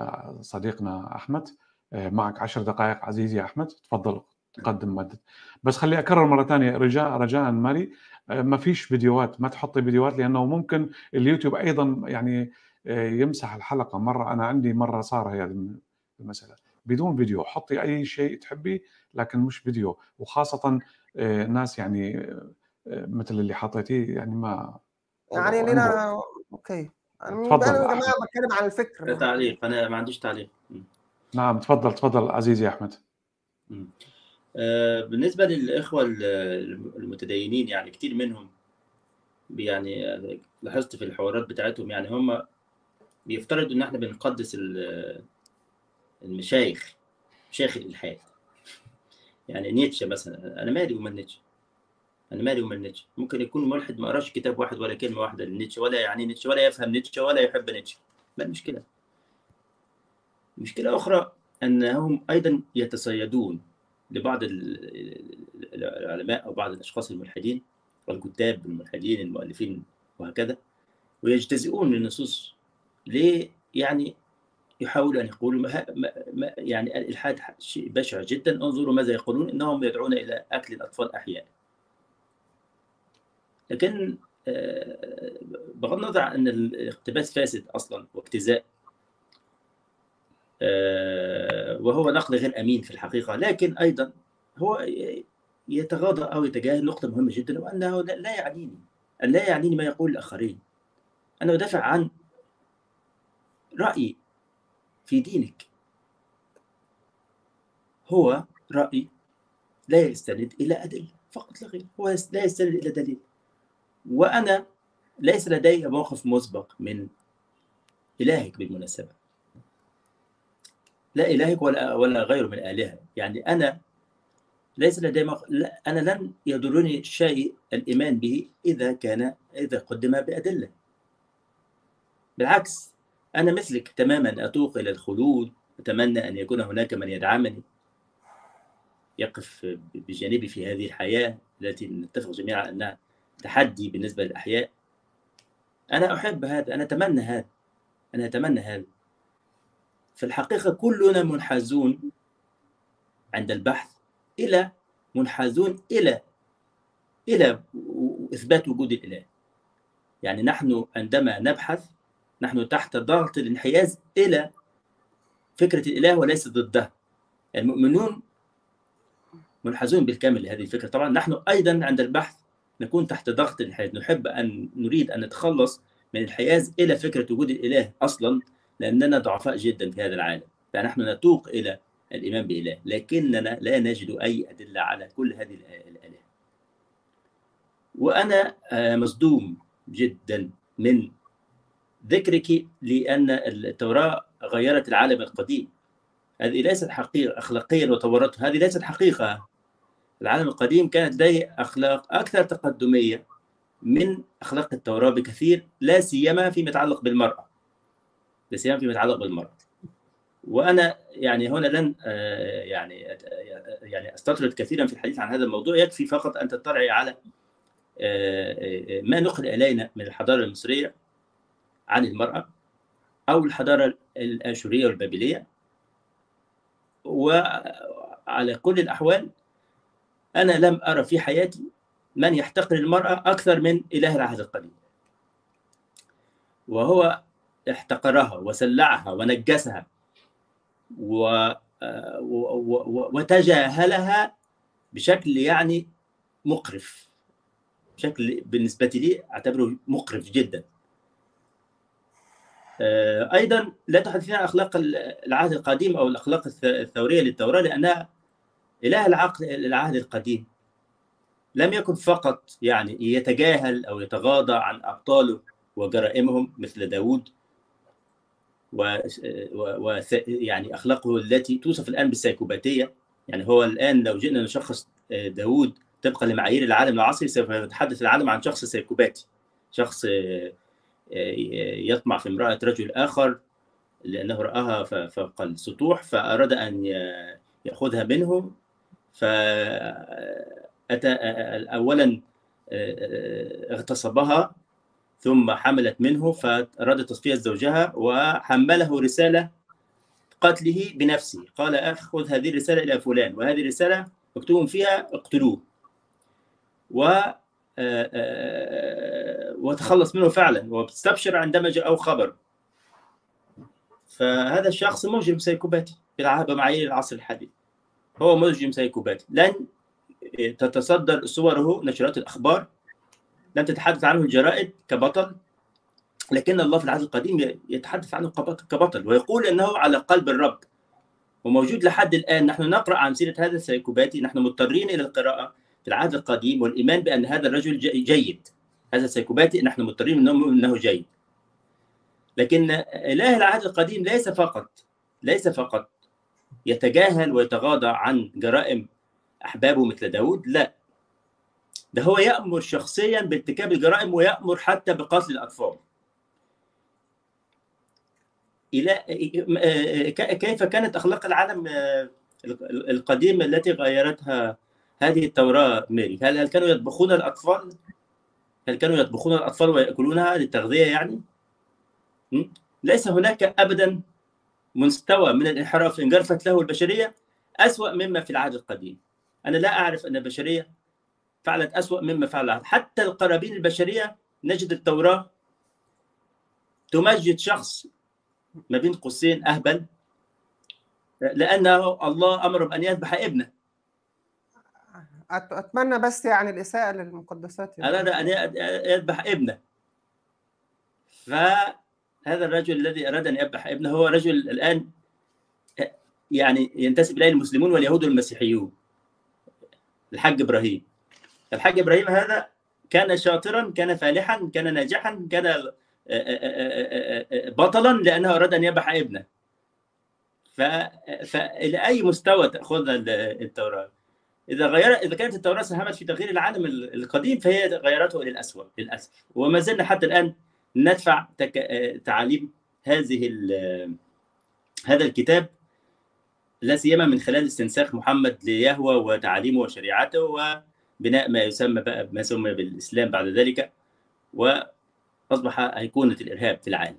لصديقنا احمد معك عشر دقائق عزيزي احمد تفضل تقدم مادة بس خلي اكرر مره ثانيه رجاء رجاء ماري ما فيش فيديوهات ما تحطي فيديوهات لانه ممكن اليوتيوب ايضا يعني يمسح الحلقه مره انا عندي مره صار هذه المساله بدون فيديو حطي اي شيء تحبي لكن مش فيديو وخاصه ناس يعني مثل اللي حطيتيه يعني ما يعني لنا اوكي انا تفضل يا جماعه بتكلم عن الفكر تعليق انا ما عنديش تعليق نعم تفضل تفضل عزيزي احمد آه بالنسبه للاخوه المتدينين يعني كتير منهم يعني لاحظت في الحوارات بتاعتهم يعني هم بيفترضوا ان احنا بنقدس المشايخ مشايخ الالحاد يعني نيتشه مثلا انا مالي ومال نيتشه انا مالي ومال نيتشه ممكن يكون ملحد ما قراش كتاب واحد ولا كلمه واحده لنيتشه ولا يعني نيتشه ولا يفهم نيتشه ولا يحب نيتشه ما المشكله مشكله اخرى انهم ايضا يتصيدون لبعض العلماء او بعض الاشخاص الملحدين والكتاب الملحدين المؤلفين وهكذا ويجتزئون من النصوص ليه يعني يحاولوا ان يقولوا ما ما يعني الالحاد شيء بشع جدا انظروا ماذا يقولون انهم يدعون الى اكل الاطفال احياء لكن بغض النظر عن ان الاقتباس فاسد اصلا واجتزاء وهو نقل غير امين في الحقيقه لكن ايضا هو يتغاضى او يتجاهل نقطه مهمه جدا وانه لا يعنيني ان لا يعنيني ما يقول الاخرين انا ادافع عن رايي في دينك هو راي لا يستند الى ادله فقط لا غير هو لا يستند الى دليل وانا ليس لدي موقف مسبق من الهك بالمناسبه لا الهك ولا ولا غيره من الالهه يعني انا ليس لدي مق... لا انا لن يضرني شيء الايمان به اذا كان اذا قدم بادله بالعكس انا مثلك تماما اتوق الى الخلود اتمنى ان يكون هناك من يدعمني يقف بجانبي في هذه الحياه التي نتفق جميعا انها تحدي بالنسبه للاحياء انا احب هذا انا اتمنى هذا انا اتمنى هذا في الحقيقه كلنا منحازون عند البحث الى منحازون الى الى اثبات وجود الاله يعني نحن عندما نبحث نحن تحت ضغط الانحياز الى فكره الاله وليس ضدها المؤمنون منحازون بالكامل لهذه الفكره طبعا نحن ايضا عند البحث نكون تحت ضغط الانحياز نحب ان نريد ان نتخلص من الانحياز الى فكره وجود الاله اصلا لاننا ضعفاء جدا في هذا العالم فنحن نتوق الى الايمان باله لكننا لا نجد اي ادله على كل هذه الالهه وانا مصدوم جدا من ذكرك لان التوراه غيرت العالم القديم هذه ليست حقيقه اخلاقيا وطورته هذه ليست حقيقه العالم القديم كانت لديه اخلاق اكثر تقدميه من اخلاق التوراه بكثير لا سيما فيما يتعلق بالمراه لا سيما فيما يتعلق بالمراه وانا يعني هنا لن يعني يعني استطرد كثيرا في الحديث عن هذا الموضوع يكفي فقط ان تطلعي على ما نقل الينا من الحضاره المصريه عن المراه او الحضاره الاشوريه والبابليه وعلى كل الاحوال انا لم ارى في حياتي من يحتقر المراه اكثر من اله العهد القديم وهو احتقرها وسلعها ونجسها و... وتجاهلها بشكل يعني مقرف بشكل بالنسبة لي أعتبره مقرف جدا أيضا لا تحدث عن أخلاق العهد القديم أو الأخلاق الثورية للتوراة لأنها إله العقل العهد القديم لم يكن فقط يعني يتجاهل أو يتغاضى عن أبطاله وجرائمهم مثل داود و... و... يعني اخلاقه التي توصف الان بالسيكوباتيه يعني هو الان لو جئنا نشخص داود طبقا لمعايير العالم العصري سوف يتحدث العالم عن شخص سيكوباتي شخص يطمع في امراه رجل اخر لانه راها فوق السطوح فاراد ان ياخذها منه فاتى اولا اغتصبها ثم حملت منه فأراد تصفية زوجها وحمله رسالة قتله بنفسه قال أخذ هذه الرسالة إلى فلان وهذه الرسالة مكتوب فيها اقتلوه و وتخلص منه فعلا واستبشر عندما جاءه خبر فهذا الشخص مجرم سيكوباتي بمعايير العصر الحديث هو مجرم سيكوباتي لن تتصدر صوره نشرات الأخبار لم تتحدث عنه الجرائد كبطل لكن الله في العهد القديم يتحدث عنه كبطل ويقول انه على قلب الرب وموجود لحد الان نحن نقرا عن سيره هذا السيكوباتي نحن مضطرين الى القراءه في العهد القديم والايمان بان هذا الرجل جيد هذا السيكوباتي نحن مضطرين انه انه جيد لكن اله العهد القديم ليس فقط ليس فقط يتجاهل ويتغاضى عن جرائم احبابه مثل داود لا ده هو يأمر شخصيا بارتكاب الجرائم ويأمر حتى بقتل الأطفال إلى كيف كانت أخلاق العالم القديم التي غيرتها هذه التوراة ميري هل هل كانوا يطبخون الأطفال هل كانوا يطبخون الأطفال ويأكلونها للتغذية يعني ليس هناك أبدا مستوى من الانحراف انجرفت له البشرية أسوأ مما في العهد القديم أنا لا أعرف أن البشرية فعلت أسوأ مما فعلها حتى القرابين البشرية نجد التوراة تمجد شخص ما بين قوسين أهبل لأنه الله أمر بأن يذبح ابنه أتمنى بس يعني الإساءة للمقدسات يعني. أراد أن يذبح ابنه فهذا الرجل الذي أراد أن يذبح ابنه هو رجل الآن يعني ينتسب إليه المسلمون واليهود والمسيحيون الحاج إبراهيم الحاج ابراهيم هذا كان شاطرا كان فالحا كان ناجحا كان بطلا لانه اراد ان يذبح ابنه ف... فالى اي مستوى تاخذنا التوراه اذا غير اذا كانت التوراه ساهمت في تغيير العالم القديم فهي غيرته للاسوء للاسف وما زلنا حتى الان ندفع تك... تعاليم هذه ال... هذا الكتاب لا سيما من خلال استنساخ محمد ليهوى وتعاليمه وشريعته و بناء ما يسمى بقى ما سمي بالاسلام بعد ذلك واصبح ايقونه الارهاب في العالم.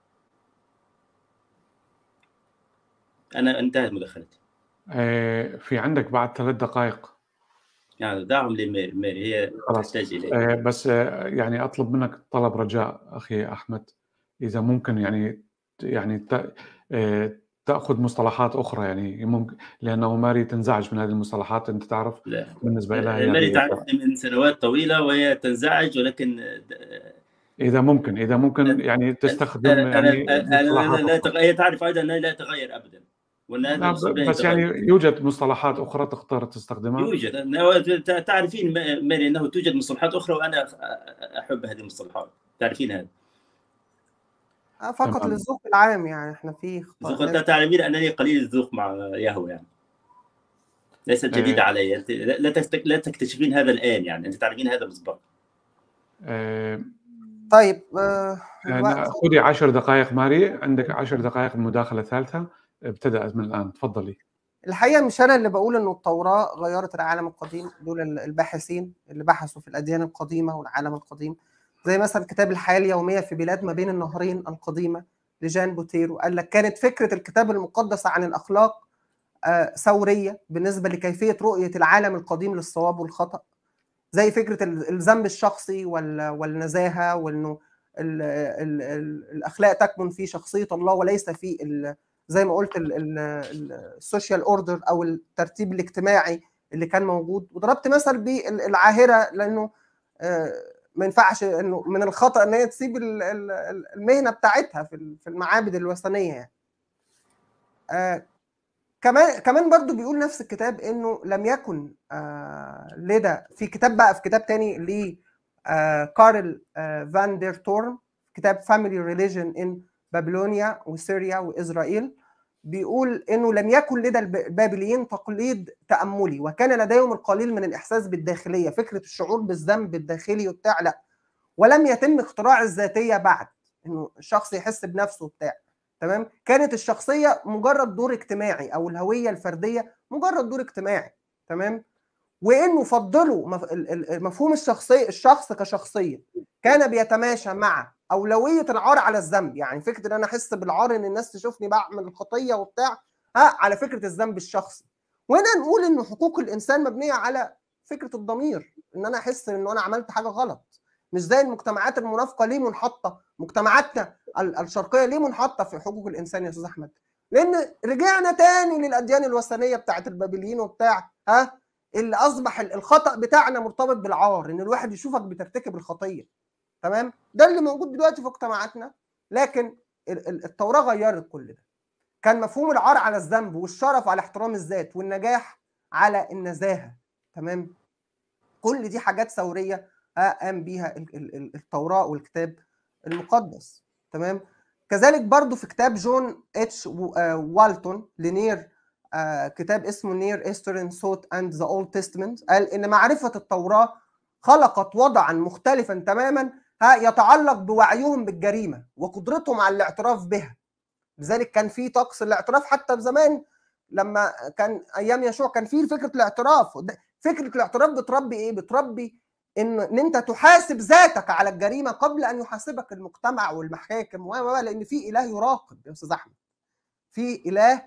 انا انتهت مداخلتي. في عندك بعد ثلاث دقائق. يعني دعهم لماري هي تحتاج اليه. بس يعني اطلب منك طلب رجاء اخي احمد اذا ممكن يعني يعني تاخذ مصطلحات اخرى يعني ممكن لانه ماري تنزعج من هذه المصطلحات انت تعرف لا. بالنسبه لها ماري يعني تعرفني من سنوات طويله وهي تنزعج ولكن اذا ممكن اذا ممكن يعني تستخدم أنا يعني أنا أنا لا تغ... هي تعرف ايضا انها لا تغير ابدا لا بس يعني يوجد مصطلحات اخرى تقدر تستخدمها يوجد تعرفين ماري انه توجد مصطلحات اخرى وانا احب هذه المصطلحات تعرفين هذا فقط للذوق العام يعني احنا في تعلمين انني قليل الذوق مع ياهو يعني ليست جديده أه علي انت لا لا تكتشفين هذا الان يعني انت تعرفين هذا مسبقا أه طيب أه خذي 10 دقائق ماري عندك 10 دقائق المداخله الثالثه ابتدأت من الان تفضلي الحقيقه مش انا اللي بقول انه التوراه غيرت العالم القديم دول الباحثين اللي بحثوا في الاديان القديمه والعالم القديم زي مثلا كتاب الحياه اليوميه في بلاد ما بين النهرين القديمه لجان بوتيرو قال لك كانت فكره الكتاب المقدس عن الاخلاق ثوريه بالنسبه لكيفيه رؤيه العالم القديم للصواب والخطا زي فكره الذنب الشخصي والنزاهه وانه الاخلاق تكمن في شخصيه الله وليس في زي ما قلت السوشيال اوردر او الترتيب الاجتماعي اللي كان موجود وضربت مثل بالعاهره لانه ما ينفعش انه من الخطا ان هي تسيب المهنه بتاعتها في المعابد الوثنيه يعني. آه كمان كمان برضو بيقول نفس الكتاب انه لم يكن آه لدى في كتاب بقى في كتاب تاني ل آه كارل آه فان دير تورم كتاب فاميلي ريليجن ان بابلونيا وسوريا واسرائيل بيقول انه لم يكن لدى البابليين تقليد تاملي وكان لديهم القليل من الاحساس بالداخليه فكره الشعور بالذنب الداخلي وبتاع لا ولم يتم اختراع الذاتيه بعد انه الشخص يحس بنفسه وبتاع تمام كانت الشخصيه مجرد دور اجتماعي او الهويه الفرديه مجرد دور اجتماعي تمام وانه فضلوا مفهوم الشخصيه الشخص كشخصيه كان بيتماشى مع اولويه العار على الذنب يعني فكره ان انا احس بالعار ان الناس تشوفني بعمل الخطيه وبتاع ها على فكره الذنب الشخصي وهنا نقول ان حقوق الانسان مبنيه على فكره الضمير ان انا احس ان انا عملت حاجه غلط مش زي المجتمعات المنافقه ليه منحطه مجتمعاتنا الشرقيه ليه منحطه في حقوق الانسان يا استاذ احمد لان رجعنا تاني للاديان الوثنيه بتاعت البابليين وبتاع ها اللي اصبح الخطا بتاعنا مرتبط بالعار ان الواحد يشوفك بترتكب الخطيه تمام ده اللي موجود دلوقتي في مجتمعاتنا لكن التوراه غيرت كل ده كان مفهوم العار على الذنب والشرف على احترام الذات والنجاح على النزاهه تمام كل دي حاجات ثوريه قام بيها التوراه والكتاب المقدس تمام كذلك برضو في كتاب جون اتش والتون لنير كتاب اسمه نير ايسترن صوت اند ذا اولد تستمنت قال ان معرفه التوراه خلقت وضعا مختلفا تماما ها يتعلق بوعيهم بالجريمه وقدرتهم على الاعتراف بها لذلك كان في طقس الاعتراف حتى زمان لما كان ايام يشوع كان في فكره الاعتراف فكره الاعتراف بتربي ايه بتربي ان ان انت تحاسب ذاتك على الجريمه قبل ان يحاسبك المجتمع والمحاكم و لان في اله يراقب يا استاذ احمد في اله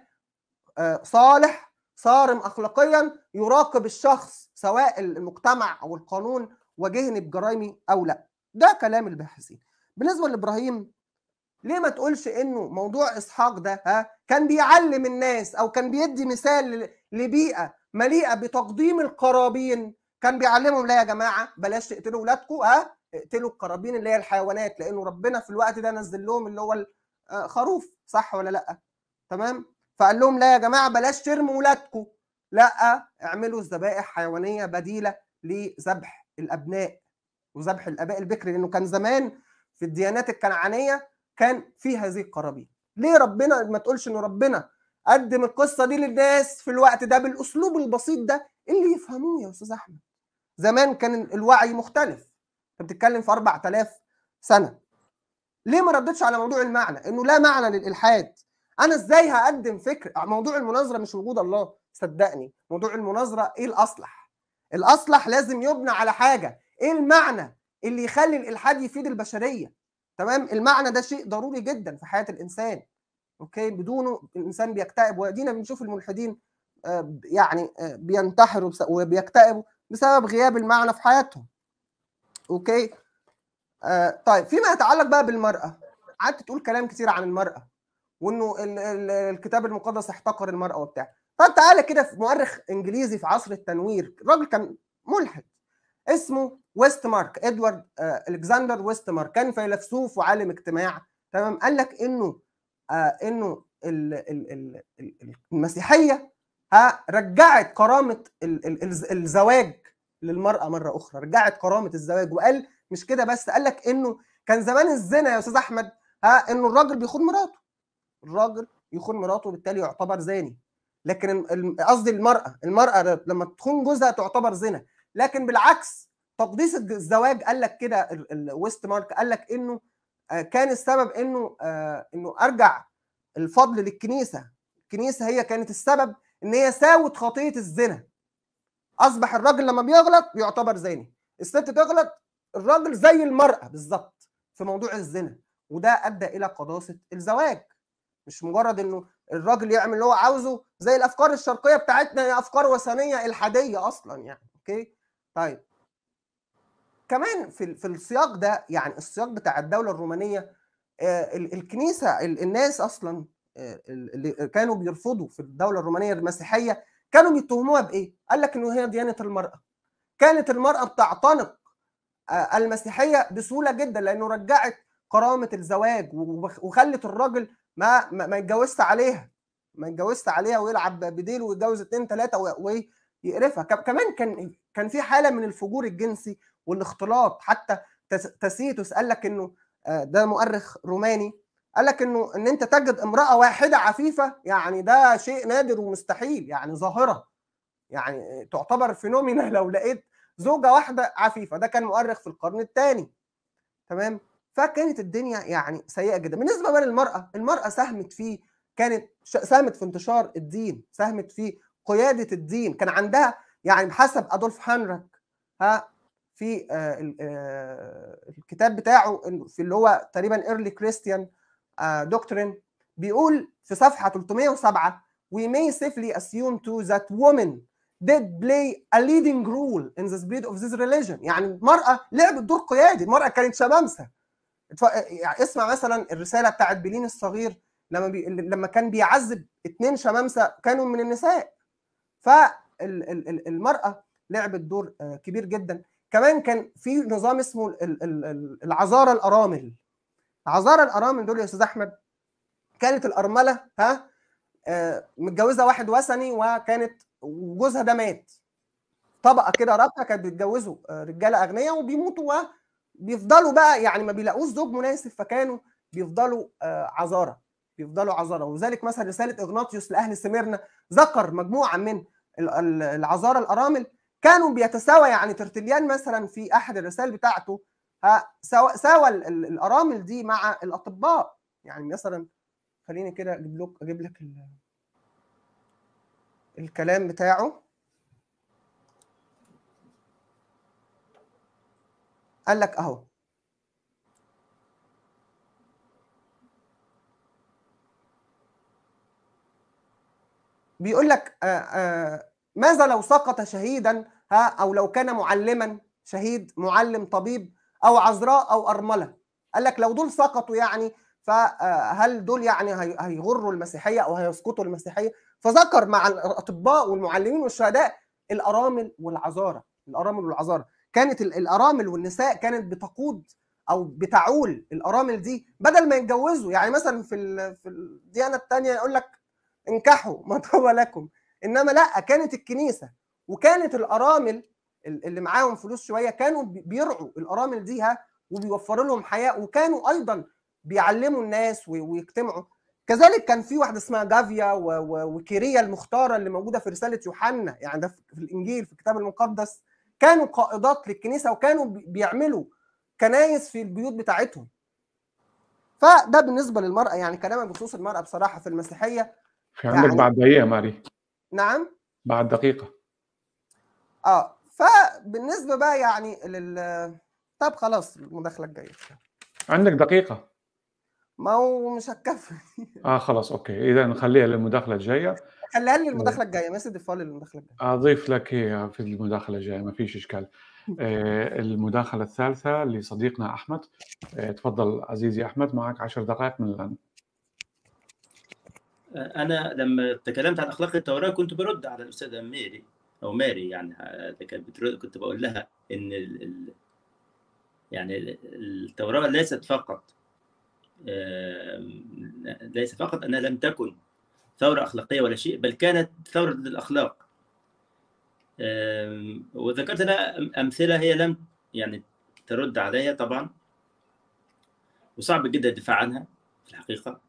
صالح صارم اخلاقيا يراقب الشخص سواء المجتمع او القانون واجهني بجرائمي او لا ده كلام الباحثين بالنسبه لابراهيم ليه ما تقولش انه موضوع اسحاق ده ها كان بيعلم الناس او كان بيدي مثال لبيئه مليئه بتقديم القرابين كان بيعلمهم لا يا جماعه بلاش تقتلوا اولادكم ها اقتلوا القرابين اللي هي الحيوانات لانه ربنا في الوقت ده نزل لهم اللي هو الخروف صح ولا لا تمام فقال لهم لا يا جماعه بلاش ترموا ولادكم لا اعملوا ذبائح حيوانيه بديله لذبح الابناء وذبح الاباء البكر لانه كان زمان في الديانات الكنعانيه كان في هذه القرابين ليه ربنا ما تقولش ان ربنا قدم القصه دي للناس في الوقت ده بالاسلوب البسيط ده اللي يفهموه يا استاذ احمد زمان كان الوعي مختلف انت بتتكلم في 4000 سنه ليه ما ردتش على موضوع المعنى انه لا معنى للالحاد انا ازاي هقدم فكر موضوع المناظره مش وجود الله صدقني موضوع المناظره ايه الاصلح الاصلح لازم يبنى على حاجه ايه المعنى اللي يخلي الالحاد يفيد البشريه تمام المعنى ده شيء ضروري جدا في حياه الانسان اوكي بدونه الانسان بيكتئب ودينا بنشوف الملحدين يعني بينتحروا وبيكتئبوا بسبب غياب المعنى في حياتهم اوكي آه طيب فيما يتعلق بقى بالمراه قعدت تقول كلام كتير عن المراه وانه الكتاب المقدس احتقر المراه وبتاع طب تعالى كده في مؤرخ انجليزي في عصر التنوير الراجل كان ملحد اسمه ويست مارك ادوارد آه الكسندر ويست مارك كان فيلسوف وعالم اجتماع تمام قال لك انه آه انه المسيحيه ها رجعت كرامه الزواج للمراه مره اخرى رجعت كرامه الزواج وقال مش كده بس قال لك انه كان زمان الزنا يا استاذ احمد ها انه الراجل بيخون مراته الراجل يخون مراته وبالتالي يعتبر زاني لكن قصدي المراه المراه لما تخون جوزها تعتبر زنا لكن بالعكس تقديس الزواج قال لك كده الويست مارك قال لك انه كان السبب انه انه ارجع الفضل للكنيسه الكنيسه هي كانت السبب ان هي ساوت خطيه الزنا اصبح الراجل لما بيغلط بيعتبر زاني الست تغلط الراجل زي المراه بالظبط في موضوع الزنا وده ادى الى قداسه الزواج مش مجرد انه الراجل يعمل اللي هو عاوزه زي الافكار الشرقيه بتاعتنا هي افكار وثنيه الحاديه اصلا يعني اوكي طيب كمان في في السياق ده يعني السياق بتاع الدوله الرومانيه الكنيسه الناس اصلا اللي كانوا بيرفضوا في الدوله الرومانيه المسيحيه كانوا بيتهموها بايه؟ قال لك انه هي ديانه المراه. كانت المراه بتعتنق المسيحيه بسهوله جدا لانه رجعت كرامه الزواج وخلت الراجل ما ما يتجوزش عليها ما يتجوزش عليها ويلعب بديله ويتجوز اثنين ثلاثه ويقرفها كمان كان كان في حاله من الفجور الجنسي والاختلاط حتى تاسيتوس قال لك انه ده مؤرخ روماني قال لك انه ان انت تجد امراه واحده عفيفه يعني ده شيء نادر ومستحيل يعني ظاهره يعني تعتبر فينومينا لو لقيت زوجه واحده عفيفه ده كان مؤرخ في القرن الثاني تمام فكانت الدنيا يعني سيئه جدا بالنسبه بقى للمراه المراه ساهمت في كانت ساهمت في انتشار الدين ساهمت في قياده الدين كان عندها يعني بحسب ادولف هانرك ها في الكتاب بتاعه في اللي هو تقريبا ايرلي كريستيان دكتورين بيقول في صفحه 307 we may safely assume too that women did play a leading role in the spread of this religion يعني المرأة لعبت دور قيادي المرأة كانت شمامسة يعني اسمع مثلا الرسالة بتاعت بلين الصغير لما بي... لما كان بيعذب اتنين شمامسة كانوا من النساء فالمرأة لعبت دور كبير جدا كمان كان في نظام اسمه العذارى الارامل عذارى الارامل دول يا استاذ احمد كانت الارمله ها متجوزه واحد وثني وكانت وجوزها ده مات طبقه كده رابطه كانت بيتجوزوا رجاله اغنياء وبيموتوا وبيفضلوا بقى يعني ما بيلاقوش زوج مناسب فكانوا بيفضلوا عذارى بيفضلوا عذارى وذلك مثلا رساله اغناطيوس لاهل سميرنا ذكر مجموعه من العذارى الارامل كانوا بيتساوى يعني ترتليان مثلا في احد الرسائل بتاعته ساوى ساوى الارامل دي مع الاطباء يعني مثلا خليني كده اجيب لك اجيب لك الكلام بتاعه قال لك اهو بيقول لك آآ آآ ماذا لو سقط شهيدا ها او لو كان معلما شهيد معلم طبيب او عذراء او ارمله قال لك لو دول سقطوا يعني فهل دول يعني هيغروا المسيحيه او هيسقطوا المسيحيه فذكر مع الاطباء والمعلمين والشهداء الارامل والعذارى الارامل والعذارى كانت الارامل والنساء كانت بتقود او بتعول الارامل دي بدل ما يتجوزوا يعني مثلا في في الديانه الثانيه يقول لك انكحوا ما طاب لكم انما لا كانت الكنيسه وكانت الارامل اللي معاهم فلوس شويه كانوا بيرعوا الارامل دي ها وبيوفروا لهم حياه وكانوا ايضا بيعلموا الناس ويجتمعوا كذلك كان في واحده اسمها جافيا وكيريا المختاره اللي موجوده في رساله يوحنا يعني ده في الانجيل في الكتاب المقدس كانوا قائدات للكنيسه وكانوا بيعملوا كنايس في البيوت بتاعتهم فده بالنسبه للمراه يعني كلامك بخصوص المراه بصراحه في المسيحيه في عندك يعني بعد دقيقه ماري نعم بعد دقيقه اه فبالنسبه بقى يعني لل طب خلاص المداخله الجايه عندك دقيقه ما هو مش هتكفي اه خلاص اوكي اذا نخليها للمداخله الجايه خليها لي المداخله الجايه ماشي ضيفها لي المداخله الجايه اضيف لك هي في المداخله الجايه ما فيش اشكال آه المداخله الثالثه لصديقنا احمد آه تفضل عزيزي احمد معك عشر دقائق من الان انا لما تكلمت عن اخلاق التوراه كنت برد على الاستاذه ميري او ماري يعني كانت بترد كنت بقول لها ان ال ال يعني التوراه ليست فقط ليس فقط أنها لم تكن ثورة أخلاقية ولا شيء بل كانت ثورة الأخلاق وذكرت لها أمثلة هي لم يعني ترد عليها طبعا وصعب جدا الدفاع عنها في الحقيقة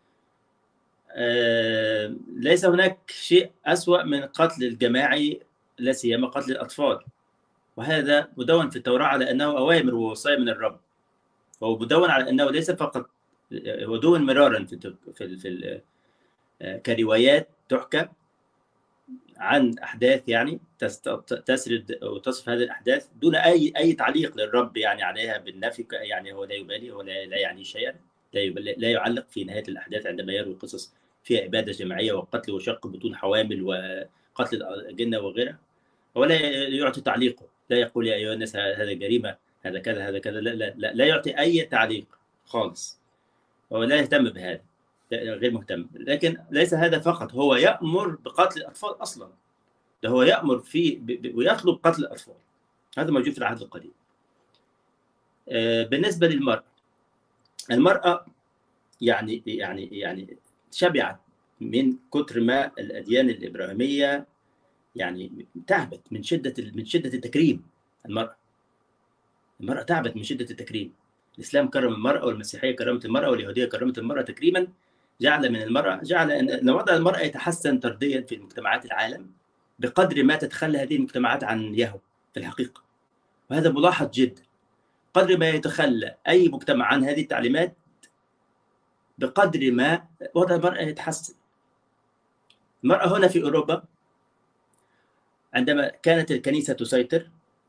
ليس هناك شيء أسوأ من قتل الجماعي لا سيما قتل الأطفال وهذا مدون في التوراة على أنه أوامر ووصايا من الرب وهو مدون على أنه ليس فقط هو دون مرارا في في, في كروايات تحكى عن احداث يعني تسرد وتصف هذه الاحداث دون اي اي تعليق للرب يعني عليها بالنفي يعني هو لا يبالي هو لا يعني شيئا لا لا يعلق في نهايه الاحداث عندما يروي قصص فيها اباده جماعيه وقتل وشق بطون حوامل وقتل الاجنه وغيرها هو لا يعطي تعليقه لا يقول يا ايها الناس هذا جريمه هذا كذا هذا كذا لا لا لا, لا يعطي اي تعليق خالص هو لا يهتم بهذا غير مهتم لكن ليس هذا فقط هو يأمر بقتل الأطفال أصلا ده هو يأمر في ويطلب قتل الأطفال هذا موجود في العهد القديم بالنسبة للمرأة المرأة يعني يعني يعني شبعت من كثر ما الأديان الإبراهيمية يعني تعبت من شدة من شدة التكريم المرأة المرأة تعبت من شدة التكريم الإسلام كرم المرأة والمسيحية كرمت المرأة واليهودية كرمت المرأة تكريما جعل من المرأة جعل أن وضع المرأة يتحسن طرديا في مجتمعات العالم بقدر ما تتخلى هذه المجتمعات عن يهو في الحقيقة وهذا ملاحظ جدا قدر ما يتخلى أي مجتمع عن هذه التعليمات بقدر ما وضع المرأة يتحسن المرأة هنا في أوروبا عندما كانت الكنيسة تسيطر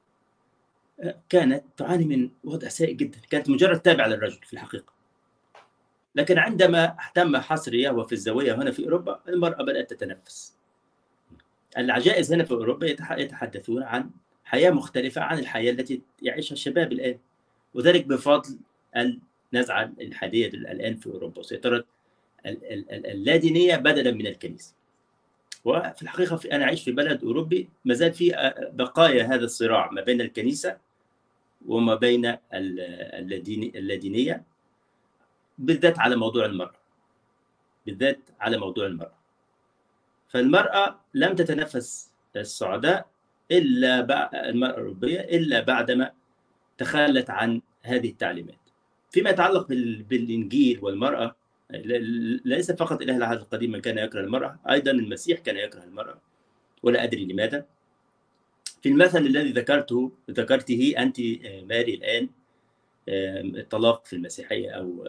كانت تعاني من وضع سيء جدا كانت مجرد تابعة للرجل في الحقيقة لكن عندما تم حصر يهوى في الزاوية هنا في أوروبا المرأة بدأت تتنفس العجائز هنا في أوروبا يتحدثون عن حياة مختلفة عن الحياة التي يعيشها الشباب الآن وذلك بفضل النزعة الحادية الآن في أوروبا وسيطرة اللادينية بدلا من الكنيسة وفي الحقيقة في أنا أعيش في بلد أوروبي ما زال في بقايا هذا الصراع ما بين الكنيسة وما بين اللادينية بالذات على موضوع المرأة بالذات على موضوع المرأة فالمرأة لم تتنفس السعداء إلا بعد المرأة الأوروبية إلا بعدما تخلت عن هذه التعليمات فيما يتعلق بالإنجيل والمرأة ليس فقط إله العهد القديم من كان يكره المرأة أيضا المسيح كان يكره المرأة ولا أدري لماذا في المثل الذي ذكرته ذكرته أنت ماري الآن الطلاق في المسيحية أو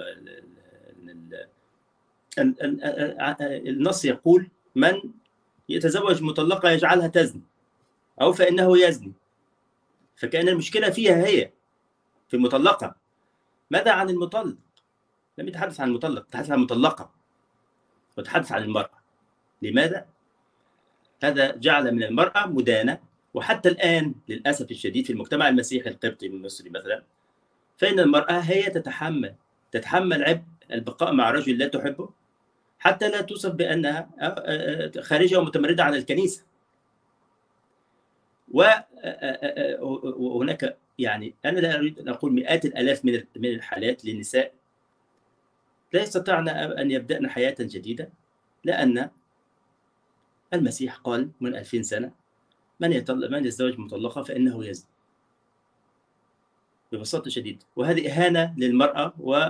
النص يقول من يتزوج مطلقة يجعلها تزني أو فإنه يزني فكأن المشكلة فيها هي في المطلقة ماذا عن المطلق؟ لم يتحدث عن المطلق تحدث عن المطلقة وتحدث عن المرأة لماذا؟ هذا جعل من المرأة مدانة وحتى الآن للأسف الشديد في المجتمع المسيحي القبطي المصري مثلا فإن المرأة هي تتحمل تتحمل عبء البقاء مع رجل لا تحبه حتى لا توصف بأنها خارجة ومتمردة عن الكنيسة وهناك يعني أنا لا أريد أن أقول مئات الآلاف من من الحالات للنساء لا يستطعن أن يبدأن حياة جديدة لأن المسيح قال من ألفين سنة من من يتزوج مطلقة فإنه يزني ببساطه شديده وهذه اهانه للمراه و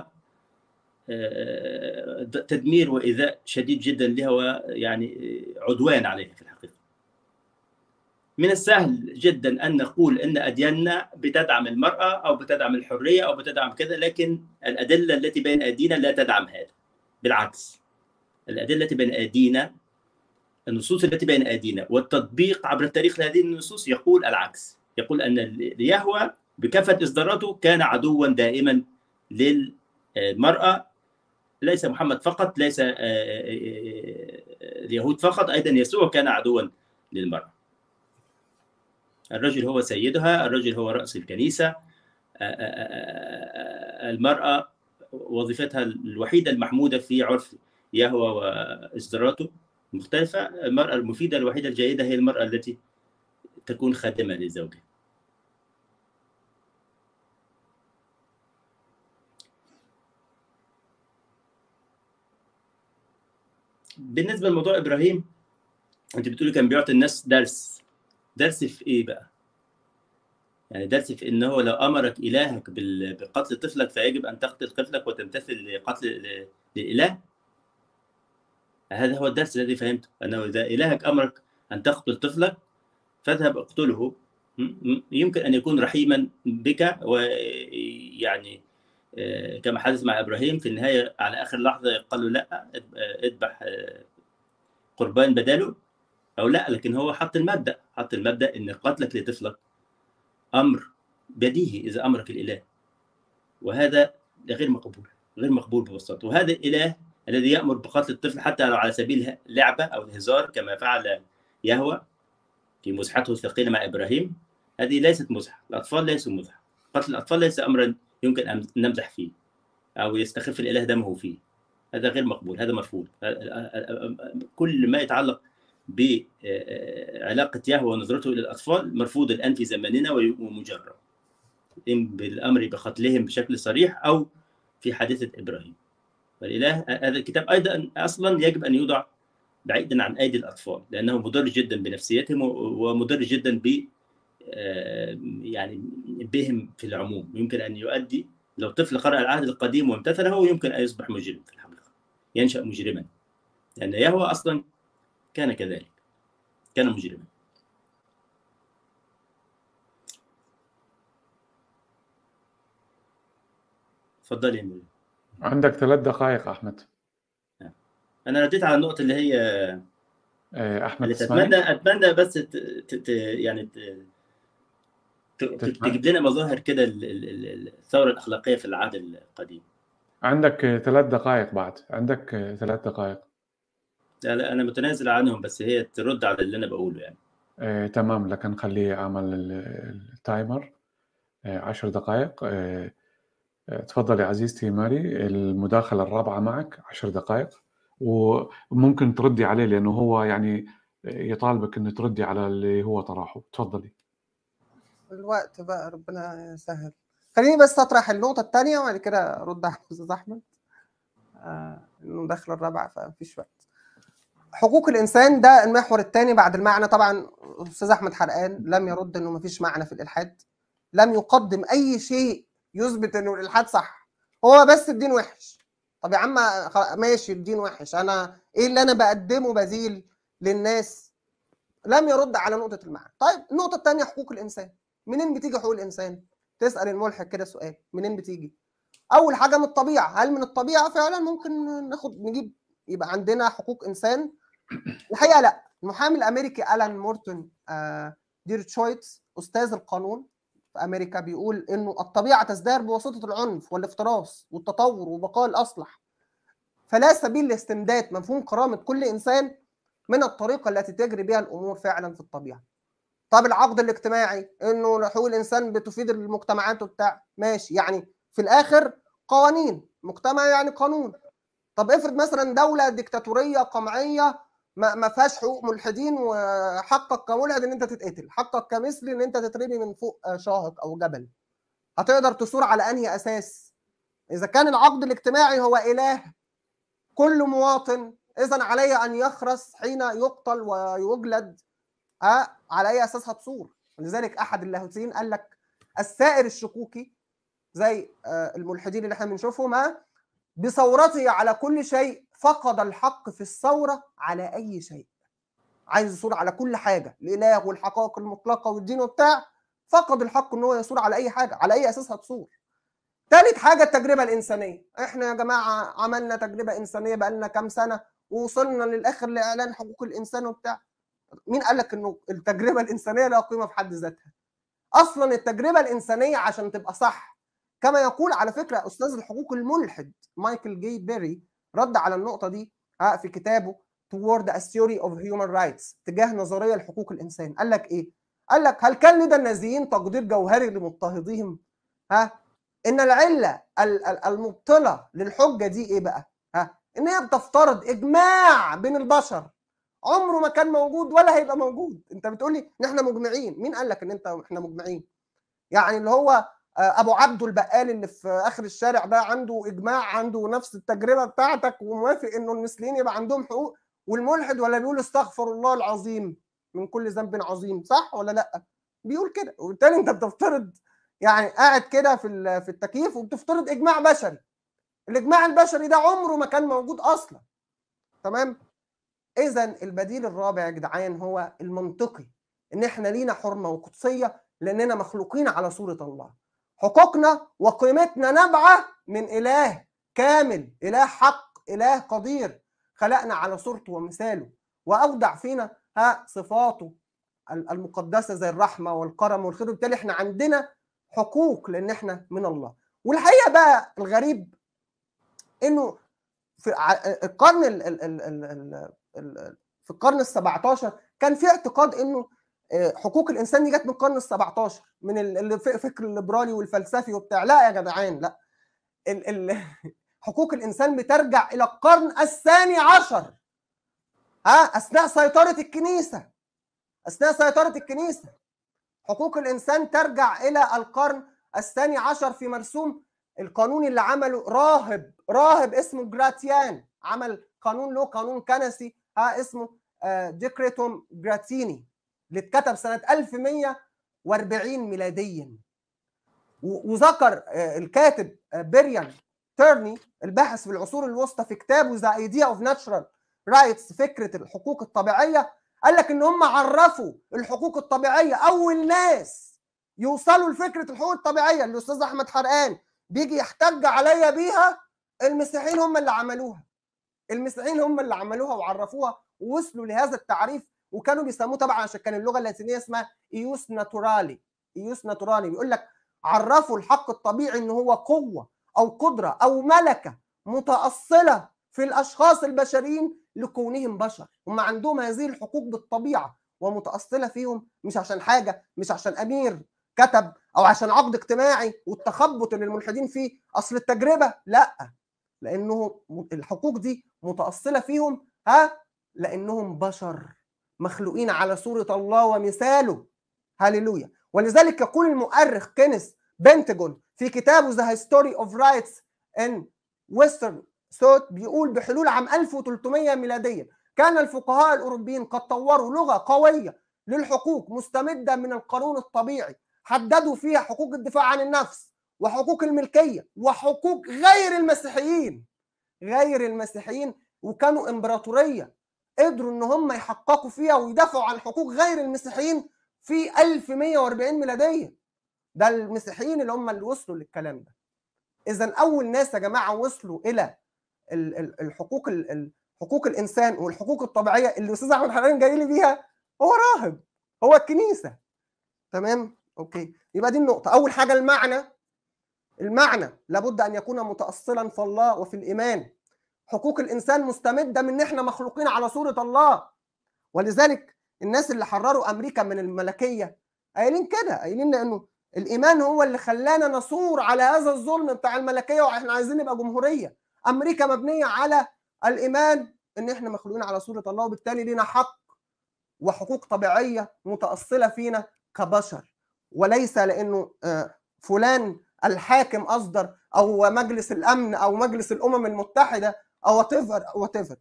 تدمير وايذاء شديد جدا لها ويعني عدوان عليها في الحقيقه. من السهل جدا ان نقول ان ادياننا بتدعم المراه او بتدعم الحريه او بتدعم كذا لكن الادله التي بين ايدينا لا تدعم هذا. بالعكس الادله التي بين ايدينا النصوص التي بين ايدينا والتطبيق عبر التاريخ لهذه النصوص يقول العكس يقول ان يهوى بكافة إصداراته كان عدوا دائما للمرأة ليس محمد فقط ليس اليهود فقط أيضا يسوع كان عدوا للمرأة الرجل هو سيدها الرجل هو رأس الكنيسة المرأة وظيفتها الوحيدة المحمودة في عرف يهوى وإصداراته مختلفة المرأة المفيدة الوحيدة الجيدة هي المرأة التي تكون خادمة لزوجها بالنسبه لموضوع ابراهيم انت بتقولي كان بيعطي الناس درس درس في ايه بقى؟ يعني درس في انه لو امرك الهك بقتل طفلك فيجب ان تقتل طفلك وتمتثل لقتل الاله هذا هو الدرس الذي فهمته انه اذا الهك امرك ان تقتل طفلك فاذهب اقتله يمكن ان يكون رحيما بك ويعني آه، كما حدث مع ابراهيم في النهايه على اخر لحظه قال له لا اذبح آه، قربان بداله او لا لكن هو حط المبدا حط المبدا ان قتلك لطفلك امر بديهي اذا امرك الاله وهذا غير مقبول غير مقبول ببساطه وهذا الاله الذي يامر بقتل الطفل حتى لو على سبيل لعبه او الهزار كما فعل يهوى في مزحته الثقيله مع ابراهيم هذه ليست مزحه الاطفال ليسوا مزحه قتل الاطفال ليس امرا يمكن ان نمزح فيه او يستخف الاله دمه فيه هذا غير مقبول هذا مرفوض كل ما يتعلق بعلاقة يهوه ونظرته إلى الأطفال مرفوض الآن في زماننا ومجرم إن بالأمر بقتلهم بشكل صريح أو في حادثة إبراهيم فالإله هذا الكتاب أيضا أصلا يجب أن يوضع بعيدا عن أيدي الأطفال لأنه مضر جدا بنفسيتهم ومضر جدا ب آه، يعني بهم في العموم يمكن أن يؤدي لو طفل قرأ العهد القديم وامتثله يمكن أن يصبح مجرم في الحقيقة ينشأ مجرما لأن يهوه أصلا كان كذلك كان مجرما تفضل يا عندك ثلاث دقائق احمد انا رديت على النقطه اللي هي آه، احمد اللي اتمنى اتمنى بس ت... ت... يعني ت... تجيب لنا مظاهر كده الثوره الاخلاقيه في العهد القديم عندك ثلاث دقائق بعد عندك ثلاث دقائق لا لا انا متنازل عنهم بس هي ترد على اللي انا بقوله يعني آه، تمام لكن خليه اعمل التايمر آه، عشر دقائق آه، آه، تفضلي عزيزتي ماري المداخلة الرابعة معك عشر دقائق وممكن تردي عليه لأنه هو يعني يطالبك أن تردي على اللي هو طرحه تفضلي الوقت بقى ربنا يسهل خليني بس أطرح النقطة الثانية وبعد كده أرد على أستاذ أحمد آه المداخلة الرابعة فمفيش وقت حقوق الانسان ده المحور الثاني بعد المعنى طبعا استاذ احمد حرقان لم يرد انه مفيش معنى في الالحاد لم يقدم اي شيء يثبت انه الالحاد صح هو بس الدين وحش طب يا عم ماشي الدين وحش انا ايه اللي انا بقدمه بديل للناس لم يرد على نقطه المعنى طيب النقطه الثانيه حقوق الانسان منين بتيجي حقوق الانسان تسال الملحد كده سؤال منين بتيجي اول حاجه من الطبيعه هل من الطبيعه فعلا ممكن ناخد نجيب يبقى عندنا حقوق انسان الحقيقه لا المحامي الامريكي الان مورتون آه دير تشويتس استاذ القانون في امريكا بيقول انه الطبيعه تزدهر بواسطه العنف والافتراس والتطور وبقاء الاصلح فلا سبيل لاستمداد مفهوم كرامه كل انسان من الطريقه التي تجري بها الامور فعلا في الطبيعه طب العقد الاجتماعي انه حقوق الانسان بتفيد المجتمعات وبتاع ماشي يعني في الاخر قوانين مجتمع يعني قانون طب افرض مثلا دوله ديكتاتوريه قمعيه ما ما فيهاش حقوق ملحدين وحقك كملحد ان انت تتقتل حقك كمثلي ان انت تترمي من فوق شاهق او جبل هتقدر تثور على انهي اساس اذا كان العقد الاجتماعي هو اله كل مواطن اذا علي ان يخرس حين يقتل ويجلد أه على اي اساس هتصور لذلك احد اللاهوتيين قال لك السائر الشكوكي زي الملحدين اللي احنا بنشوفهم بثورته على كل شيء فقد الحق في الثورة على أي شيء عايز يثور على كل حاجة الإله والحقائق المطلقة والدين وبتاع فقد الحق ان هو يثور على اي حاجه على اي اساس هتصور ثالث حاجه التجربه الانسانيه احنا يا جماعه عملنا تجربه انسانيه بقى لنا كام سنه ووصلنا للاخر لاعلان حقوق الانسان وبتاع مين قال لك انه التجربه الانسانيه لها قيمه في حد ذاتها اصلا التجربه الانسانيه عشان تبقى صح كما يقول على فكره استاذ الحقوق الملحد مايكل جي بيري رد على النقطه دي في كتابه Toward a Theory of Human Rights تجاه نظريه لحقوق الانسان قال لك ايه قال لك هل كان لدى النازيين تقدير جوهري لمضطهديهم ها ان العله المبطله للحجه دي ايه بقى ها ان هي بتفترض اجماع بين البشر عمره ما كان موجود ولا هيبقى موجود انت بتقول لي ان احنا مجمعين مين قال لك ان انت احنا مجمعين يعني اللي هو ابو عبده البقال اللي في اخر الشارع ده عنده اجماع عنده نفس التجربه بتاعتك وموافق انه المثليين يبقى عندهم حقوق والملحد ولا بيقول استغفر الله العظيم من كل ذنب عظيم صح ولا لا بيقول كده وبالتالي انت بتفترض يعني قاعد كده في في التكييف وبتفترض اجماع بشري الاجماع البشري ده عمره ما كان موجود اصلا تمام اذا البديل الرابع يا جدعان هو المنطقي ان احنا لينا حرمه وقدسيه لاننا مخلوقين على صوره الله حقوقنا وقيمتنا نابعه من اله كامل اله حق اله قدير خلقنا على صورته ومثاله واودع فينا ها صفاته المقدسه زي الرحمه والكرم والخير وبالتالي احنا عندنا حقوق لان احنا من الله والحقيقه بقى الغريب انه في القرن ال ال ال ال ال في القرن ال 17 كان في اعتقاد انه حقوق الانسان دي جت من القرن ال 17 من الفكر الليبرالي والفلسفي وبتاع لا يا جدعان لا ال ال حقوق الانسان بترجع الى القرن الثاني عشر ها اثناء سيطره الكنيسه اثناء سيطره الكنيسه حقوق الانسان ترجع الى القرن الثاني عشر في مرسوم القانون اللي عمله راهب راهب اسمه جراتيان عمل قانون له قانون كنسي ها اسمه ديكريتوم جراتيني اللي اتكتب سنه 1140 ميلاديا وذكر الكاتب بيريان تيرني الباحث في العصور الوسطى في كتابه ذا ايديا اوف ناتشرال رايتس فكره الحقوق الطبيعيه قال لك ان هم عرفوا الحقوق الطبيعيه اول ناس يوصلوا لفكره الحقوق الطبيعيه اللي الاستاذ احمد حرقان بيجي يحتج عليا بيها المسيحيين هم اللي عملوها المسيحيين هم اللي عملوها وعرفوها ووصلوا لهذا التعريف وكانوا بيسموه طبعا عشان كان اللغه اللاتينيه اسمها ايوس ناتورالي ايوس ناتورالي بيقول لك عرفوا الحق الطبيعي ان هو قوه او قدره او ملكه متاصله في الاشخاص البشريين لكونهم بشر هم عندهم هذه الحقوق بالطبيعه ومتاصله فيهم مش عشان حاجه مش عشان امير كتب او عشان عقد اجتماعي والتخبط اللي الملحدين فيه اصل التجربه لا لانه الحقوق دي متاصله فيهم ها لانهم بشر مخلوقين على صوره الله ومثاله هللويا ولذلك يقول المؤرخ كينيس بنتاجون في كتابه ذا هيستوري اوف رايتس ان ويسترن ثوت بيقول بحلول عام 1300 ميلاديا كان الفقهاء الاوروبيين قد طوروا لغه قويه للحقوق مستمده من القانون الطبيعي حددوا فيها حقوق الدفاع عن النفس وحقوق الملكيه وحقوق غير المسيحيين غير المسيحيين وكانوا امبراطوريه قدروا ان هم يحققوا فيها ويدافعوا عن حقوق غير المسيحيين في 1140 ميلاديه ده المسيحيين اللي هم اللي وصلوا للكلام ده اذا اول ناس يا جماعه وصلوا الى الحقوق حقوق الانسان والحقوق الطبيعيه اللي الاستاذ احمد حرام جاي لي بيها هو راهب هو الكنيسه تمام اوكي يبقى دي النقطه اول حاجه المعنى المعنى لابد ان يكون متاصلا في الله وفي الايمان حقوق الانسان مستمده من ان احنا مخلوقين على صوره الله ولذلك الناس اللي حرروا امريكا من الملكيه قايلين كده قايلين انه الايمان هو اللي خلانا نصور على هذا الظلم بتاع الملكيه واحنا عايزين نبقى جمهوريه امريكا مبنيه على الايمان ان احنا مخلوقين على صوره الله وبالتالي لينا حق وحقوق طبيعيه متاصله فينا كبشر وليس لانه فلان الحاكم اصدر او مجلس الامن او مجلس الامم المتحده او وات ايفر وات ايفر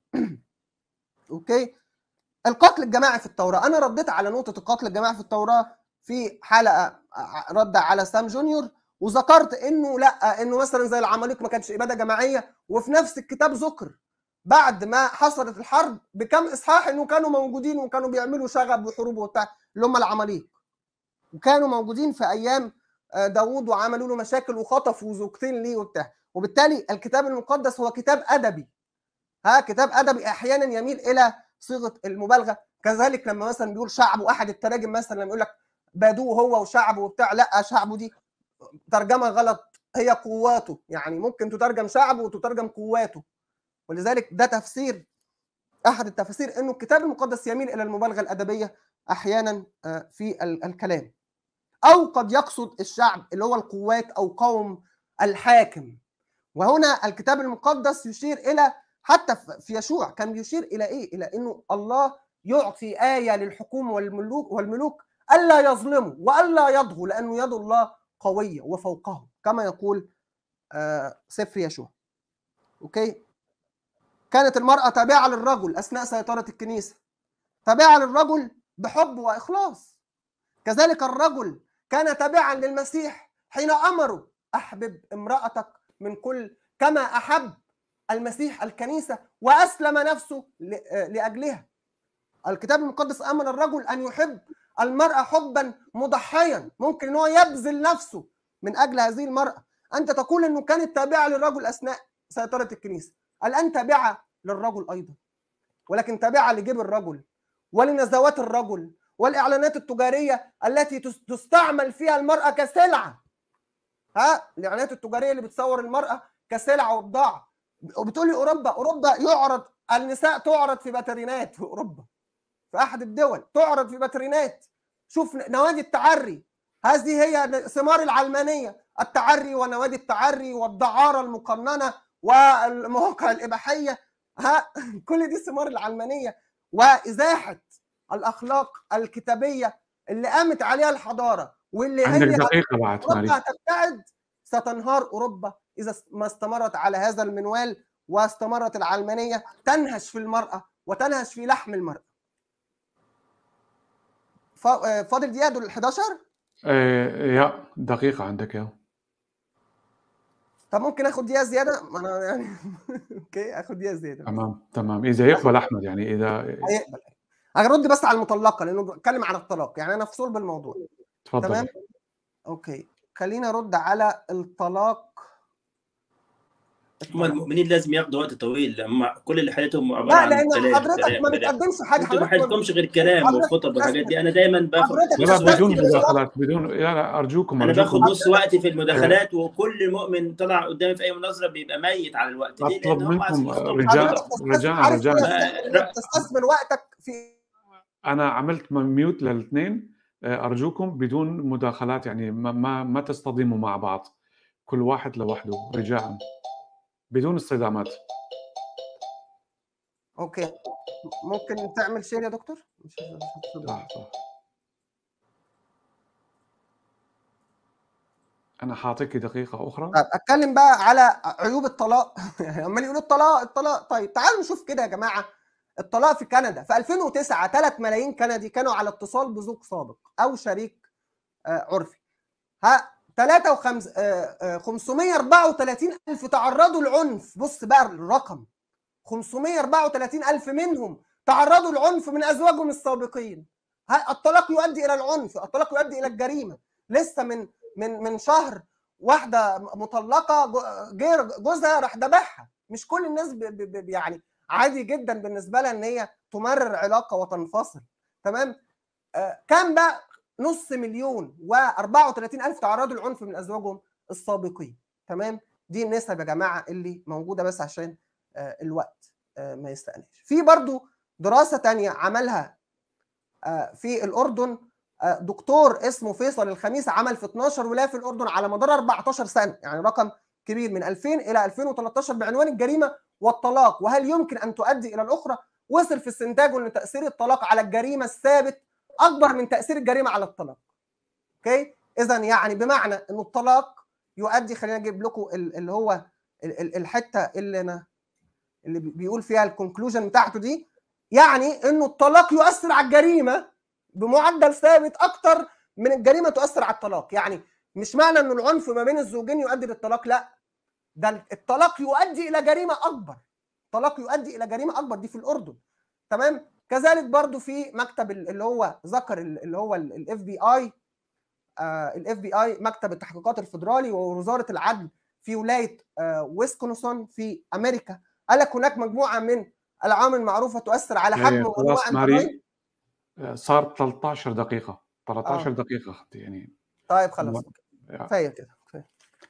اوكي القتل الجماعي في التوراه انا رديت على نقطه القتل الجماعي في التوراه في حلقه رد على سام جونيور وذكرت انه لا انه مثلا زي العماليق ما كانتش اباده جماعيه وفي نفس الكتاب ذكر بعد ما حصلت الحرب بكم اصحاح انه كانوا موجودين وكانوا بيعملوا شغب وحروب وبتاع اللي هم العماليق وكانوا موجودين في ايام داوود وعملوا له مشاكل وخطفوا زوجتين ليه وبتاع وبالتالي الكتاب المقدس هو كتاب ادبي ها كتاب ادبي احيانا يميل الى صيغه المبالغه كذلك لما مثلا بيقول شعب واحد التراجم مثلا لما يقول لك بادو هو وشعبه وبتاع لا شعبه دي ترجمه غلط هي قواته يعني ممكن تترجم شعبه وتترجم قواته ولذلك ده تفسير احد التفاسير انه الكتاب المقدس يميل الى المبالغه الادبيه احيانا في الكلام او قد يقصد الشعب اللي هو القوات او قوم الحاكم وهنا الكتاب المقدس يشير الى حتى في يشوع كان بيشير الى ايه الى انه الله يعطي ايه للحكومه والملوك والملوك الا يظلموا والا يضغوا لانه يد الله قويه وفوقهم كما يقول سفر يشوع اوكي كانت المرأة تابعة للرجل أثناء سيطرة الكنيسة تابعة للرجل بحب وإخلاص كذلك الرجل كان تابعا للمسيح حين أمره أحبب امرأتك من كل كما أحب المسيح الكنيسة وأسلم نفسه لأجلها الكتاب المقدس أمر الرجل أن يحب المرأة حبا مضحيا ممكن أنه يبذل نفسه من أجل هذه المرأة أنت تقول أنه كانت تابعة للرجل أثناء سيطرة الكنيسة الآن تابعة للرجل أيضا ولكن تابعة لجيب الرجل ولنزوات الرجل والإعلانات التجارية التي تستعمل فيها المرأة كسلعة ها الإعلانات التجارية اللي بتصور المرأة كسلعة وبضاعة وبتقول لي أوروبا أوروبا يعرض النساء تعرض في باترينات في أوروبا في أحد الدول تعرض في باترينات شوف نوادي التعري هذه هي ثمار العلمانية التعري ونوادي التعري والدعارة المقننة والمواقع الإباحية ها كل دي ثمار العلمانية وإزاحة الأخلاق الكتابية اللي قامت عليها الحضارة واللي عندك هي دقيقة بعد أوروبا معلش هتبتعد ستنهار أوروبا إذا ما استمرت على هذا المنوال واستمرت العلمانية تنهش في المرأة وتنهش في لحم المرأة ف- آه، فاضل دقيقة دول ال 11 آه، يا دقيقة عندك يا طب ممكن اخد دقيقة زيادة ما انا يعني اوكي اخد دقيقة زيادة تمام تمام إذا يقبل أحمد يعني إذا هيقبل هرد بس على المطلقة لانه بتكلم عن الطلاق يعني انا في صلب الموضوع تفضل تمام اوكي خلينا ارد على الطلاق هم المؤمنين لازم ياخدوا وقت طويل هم كل اللي حياتهم عباره لا عن لان كلام حضرتك كلام ما كلام بتقدمش حاجة انتوا ما حضرتك حياتكمش غير كلام حضرتك وخطب والحاجات لازم- دي انا دايما باخد حضرتك لا لا لازم بدون تركز مداخلات بدون لا لا أرجوكم انا باخد أرجوكم نص وقتي في المداخلات وكل مؤمن طلع قدامي في اي مناظره بيبقى ميت على الوقت ليه؟ أطلب لان هم عايزين منكم يخطبوا رجاء حضرتك تستثمر- رجاء عارف رجاء ليه لا، تستثمر وقتك في أنا عملت ميوت للاثنين آه، أرجوكم بدون مداخلات يعني ما ما, ما تصطدموا مع بعض كل واحد لوحده رجاء بدون اصطدامات اوكي ممكن تعمل شير يا دكتور مش مش هتصدق. صح صح أنا حاعطيك دقيقة أخرى طيب اتكلم بقى على عيوب الطلاق عمال يقولوا الطلاق الطلاق طيب تعالوا نشوف كده يا جماعه الطلاق في كندا في 2009 3 ملايين كندي كانوا على اتصال بزوج سابق او شريك آه، عرفي ها 3 وخمس آه، آه، 534 الف تعرضوا للعنف بص بقى الرقم 534 الف منهم تعرضوا للعنف من ازواجهم السابقين ها الطلاق يؤدي الى العنف الطلاق يؤدي الى الجريمه لسه من من من شهر واحده مطلقه جو- غير جوزها راح ذبحها مش كل الناس ب ب ب يعني عادي جدا بالنسبه لها ان هي تمرر علاقه وتنفصل تمام آه كان بقى نص مليون و34 الف تعرضوا للعنف من ازواجهم السابقين تمام دي النسب يا جماعه اللي موجوده بس عشان آه الوقت آه ما يستأنفش في برضو دراسه تانية عملها آه في الاردن آه، دكتور اسمه فيصل الخميس عمل في 12 ولايه في الاردن على مدار 14 سنه يعني رقم كبير من 2000 الى 2013 بعنوان الجريمه والطلاق وهل يمكن ان تؤدي الى الاخرى وصل في استنتاجه ان تاثير الطلاق على الجريمه الثابت اكبر من تاثير الجريمه على الطلاق اوكي اذا يعني بمعنى ان الطلاق يؤدي خلينا اجيب لكم ال- اللي هو ال- ال- الحته اللي انا اللي بي- بيقول فيها الكونكلوجن بتاعته دي يعني انه الطلاق يؤثر على الجريمه بمعدل ثابت اكتر من الجريمه تؤثر على الطلاق يعني مش معنى ان العنف ما بين الزوجين يؤدي للطلاق لا ده الطلاق يؤدي الى جريمه اكبر الطلاق يؤدي الى جريمه اكبر دي في الاردن تمام كذلك برضو في مكتب ال- اللي هو ذكر ال- اللي هو الاف بي اي الاف بي اي مكتب التحقيقات الفدرالي ووزاره العدل في ولايه آه، ويسكونسن في امريكا قال لك هناك مجموعه من العوامل المعروفه تؤثر على إيه، حجم وانواع خلاص الجرائم ماري آه، صار 13 دقيقة 13 آه. دقيقة أخذت يعني طيب خلاص آه، كفايه كده كفايه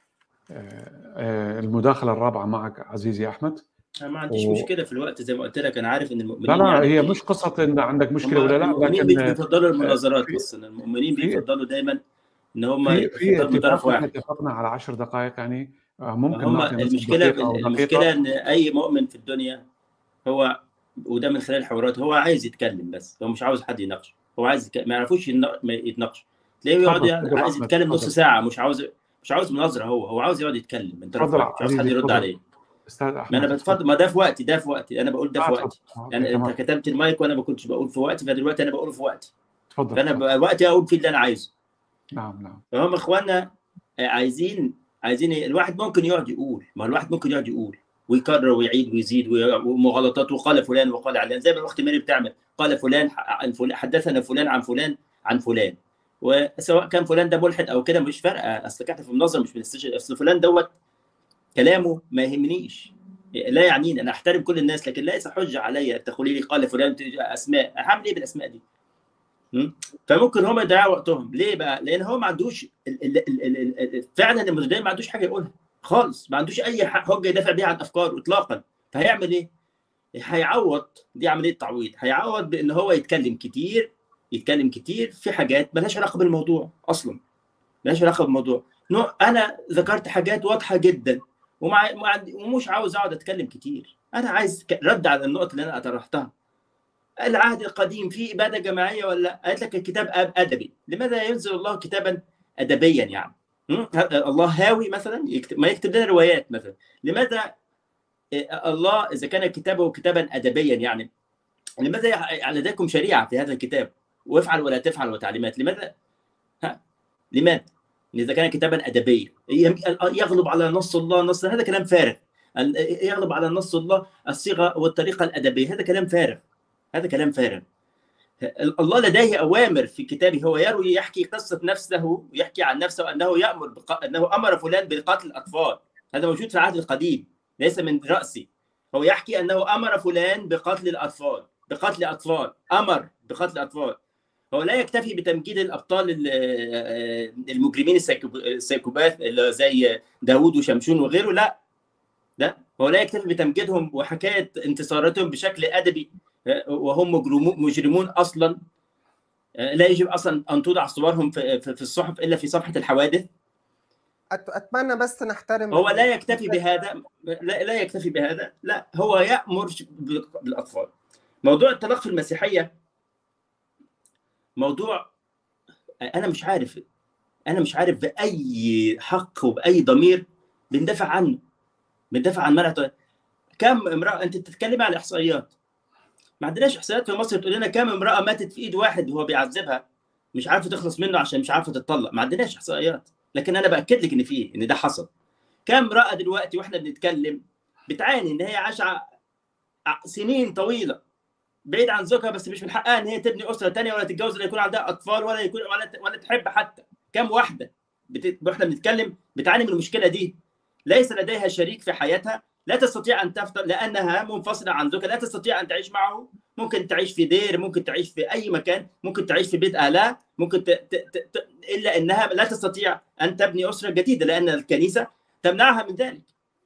آه، المداخلة الرابعة معك عزيزي أحمد انا ما عنديش و- مشكله في الوقت زي ما قلت لك انا عارف ان المؤمنين لا لا يعني هي مش قصة إن عندك مشكلة هم ولا لا المؤمنين لكن بيفضلوا المناظرات في- بس إن المؤمنين في- بيفضلوا دايما ان هم في في يفضلوا من طرف اتفاق واحد اتفقنا على 10 دقائق يعني آه، ممكن هم نعطي نص المشكله دقيقة أو المشكله دقيقة ان اي مؤمن في الدنيا هو وده من خلال الحوارات هو عايز يتكلم بس هو مش عاوز حد يناقش هو عايز يك... ما يعرفوش ينا- ما يتناقش تلاقيه يقعد تفضل، يعني تفضل عايز أحمد، يتكلم نص تفضل. ساعه مش عاوز مش عاوز مناظره هو هو عاوز يقعد يتكلم من طرف تفضل واحد مش عاوز حد عزيزي، يرد تفضل. عليه استاذ ما احمد انا بتفضل ما ده في وقتي ده في وقتي انا بقول ده في آه، وقتي تفضل. آه، يعني تمام. انت كتبت المايك وانا ما كنتش بقول في وقتي فدلوقتي انا بقوله في وقتي تفضل فانا تفضل. ب- وقتي اقول فيه اللي انا عايزه نعم نعم فهم اخواننا عايزين عايزين إيه؟ الواحد ممكن يقعد يقول ما الواحد ممكن يقعد يقول ويكرر ويعيد ويزيد وي- ومغالطات وقال فلان وقال علان زي ما الاخت ماري بتعمل قال فلان ح- عن فلان حدثنا فلان عن فلان عن فلان وسواء كان فلان ده ملحد او كده مش فارقه اصل احنا في المناظره مش بنستشهد اصل فلان دوت كلامه ما يهمنيش لا يعنيني انا احترم كل الناس لكن ليس حجه عليا تقولي لي قال فلان اسماء هعمل ايه بالاسماء دي؟ م? فممكن هم يضيعوا وقتهم ليه بقى؟ لان هو ما عندوش ال ال ال ال ال فعلا المتدين ما عندوش حاجه يقولها خالص ما عندوش اي ح- حجه يدافع بيها عن افكاره اطلاقا فهيعمل ايه؟ هيعوض دي عمليه تعويض هيعوض بان هو يتكلم كتير يتكلم كتير في حاجات ملهاش علاقه بالموضوع اصلا ملهاش علاقه بالموضوع نوع انا ذكرت حاجات واضحه جدا ومع ما عندي- ومش عاوز اقعد اتكلم كتير انا عايز ك- رد على النقط اللي انا طرحتها العهد القديم فيه اباده جماعيه ولا لا؟ قالت لك الكتاب أب- ادبي لماذا ينزل الله كتابا ادبيا يعني م? ه- الله هاوي مثلا يكتب ما يكتب لنا روايات مثلا لماذا إيه، الله اذا كان كتابه كتابا ادبيا يعني لماذا يع- لديكم شريعه في هذا الكتاب وافعل ولا تفعل وتعليمات لماذا ها لماذا اذا كان كتابا ادبيا يم- يغلب على نص الله نص هذا كلام فارغ ال- يغلب على نص الله الصيغه والطريقه الادبيه هذا كلام فارغ هذا كلام فارغ الله لديه اوامر في كتابه هو يروي يحكي قصه نفسه يحكي عن نفسه انه يامر بق... انه امر فلان بقتل الاطفال هذا موجود في العهد القديم ليس من راسي هو يحكي انه امر فلان بقتل الاطفال بقتل اطفال امر بقتل اطفال هو لا يكتفي بتمجيد الابطال ال- آه، المجرمين السايكو- السايكوباث اللي زي داوود وشمشون وغيره لا لا هو لا يكتفي بتمجيدهم وحكايه انتصاراتهم بشكل ادبي آه، وهم مجرمو- مجرمون اصلا آه، لا يجب اصلا ان توضع صورهم في في في الصحف الا في صفحه الحوادث أت- اتمنى بس نحترم هو لا يكتفي بهذا لا, لا يكتفي بهذا لا هو يأمر ش- بال- بالأطفال موضوع الطلاق في المسيحية موضوع أنا مش عارف أنا مش عارف بأي حق وبأي ضمير بندافع عنه بندافع عن منع الطلاق. كم امرأة أنت بتتكلمي عن إحصائيات ما عندناش إحصائيات في مصر تقول لنا كم امرأة ماتت في إيد واحد وهو بيعذبها مش عارفة تخلص منه عشان مش عارفة تتطلق ما عندناش إحصائيات لكن أنا بأكد لك إن فيه إن ده حصل كم امرأة دلوقتي واحنا بنتكلم بتعاني ان هي عايشه ع- ع- سنين طويله بعيد عن زوجها بس مش من حقها ان هي تبني اسره تانية ولا تتجوز ولا يكون عندها اطفال ولا يكون ولا ت- ولا تحب حتى كم واحده بت... واحنا بنتكلم بتعاني من المشكله دي ليس لديها شريك في حياتها لا تستطيع ان تفضل لانها منفصله عن زوجها لا تستطيع ان تعيش معه ممكن تعيش في دير ممكن تعيش في اي مكان ممكن تعيش في بيت اهلها ممكن ت... ت... ت... ت... الا انها لا تستطيع ان تبني اسره جديده لان الكنيسه تمنعها من ذلك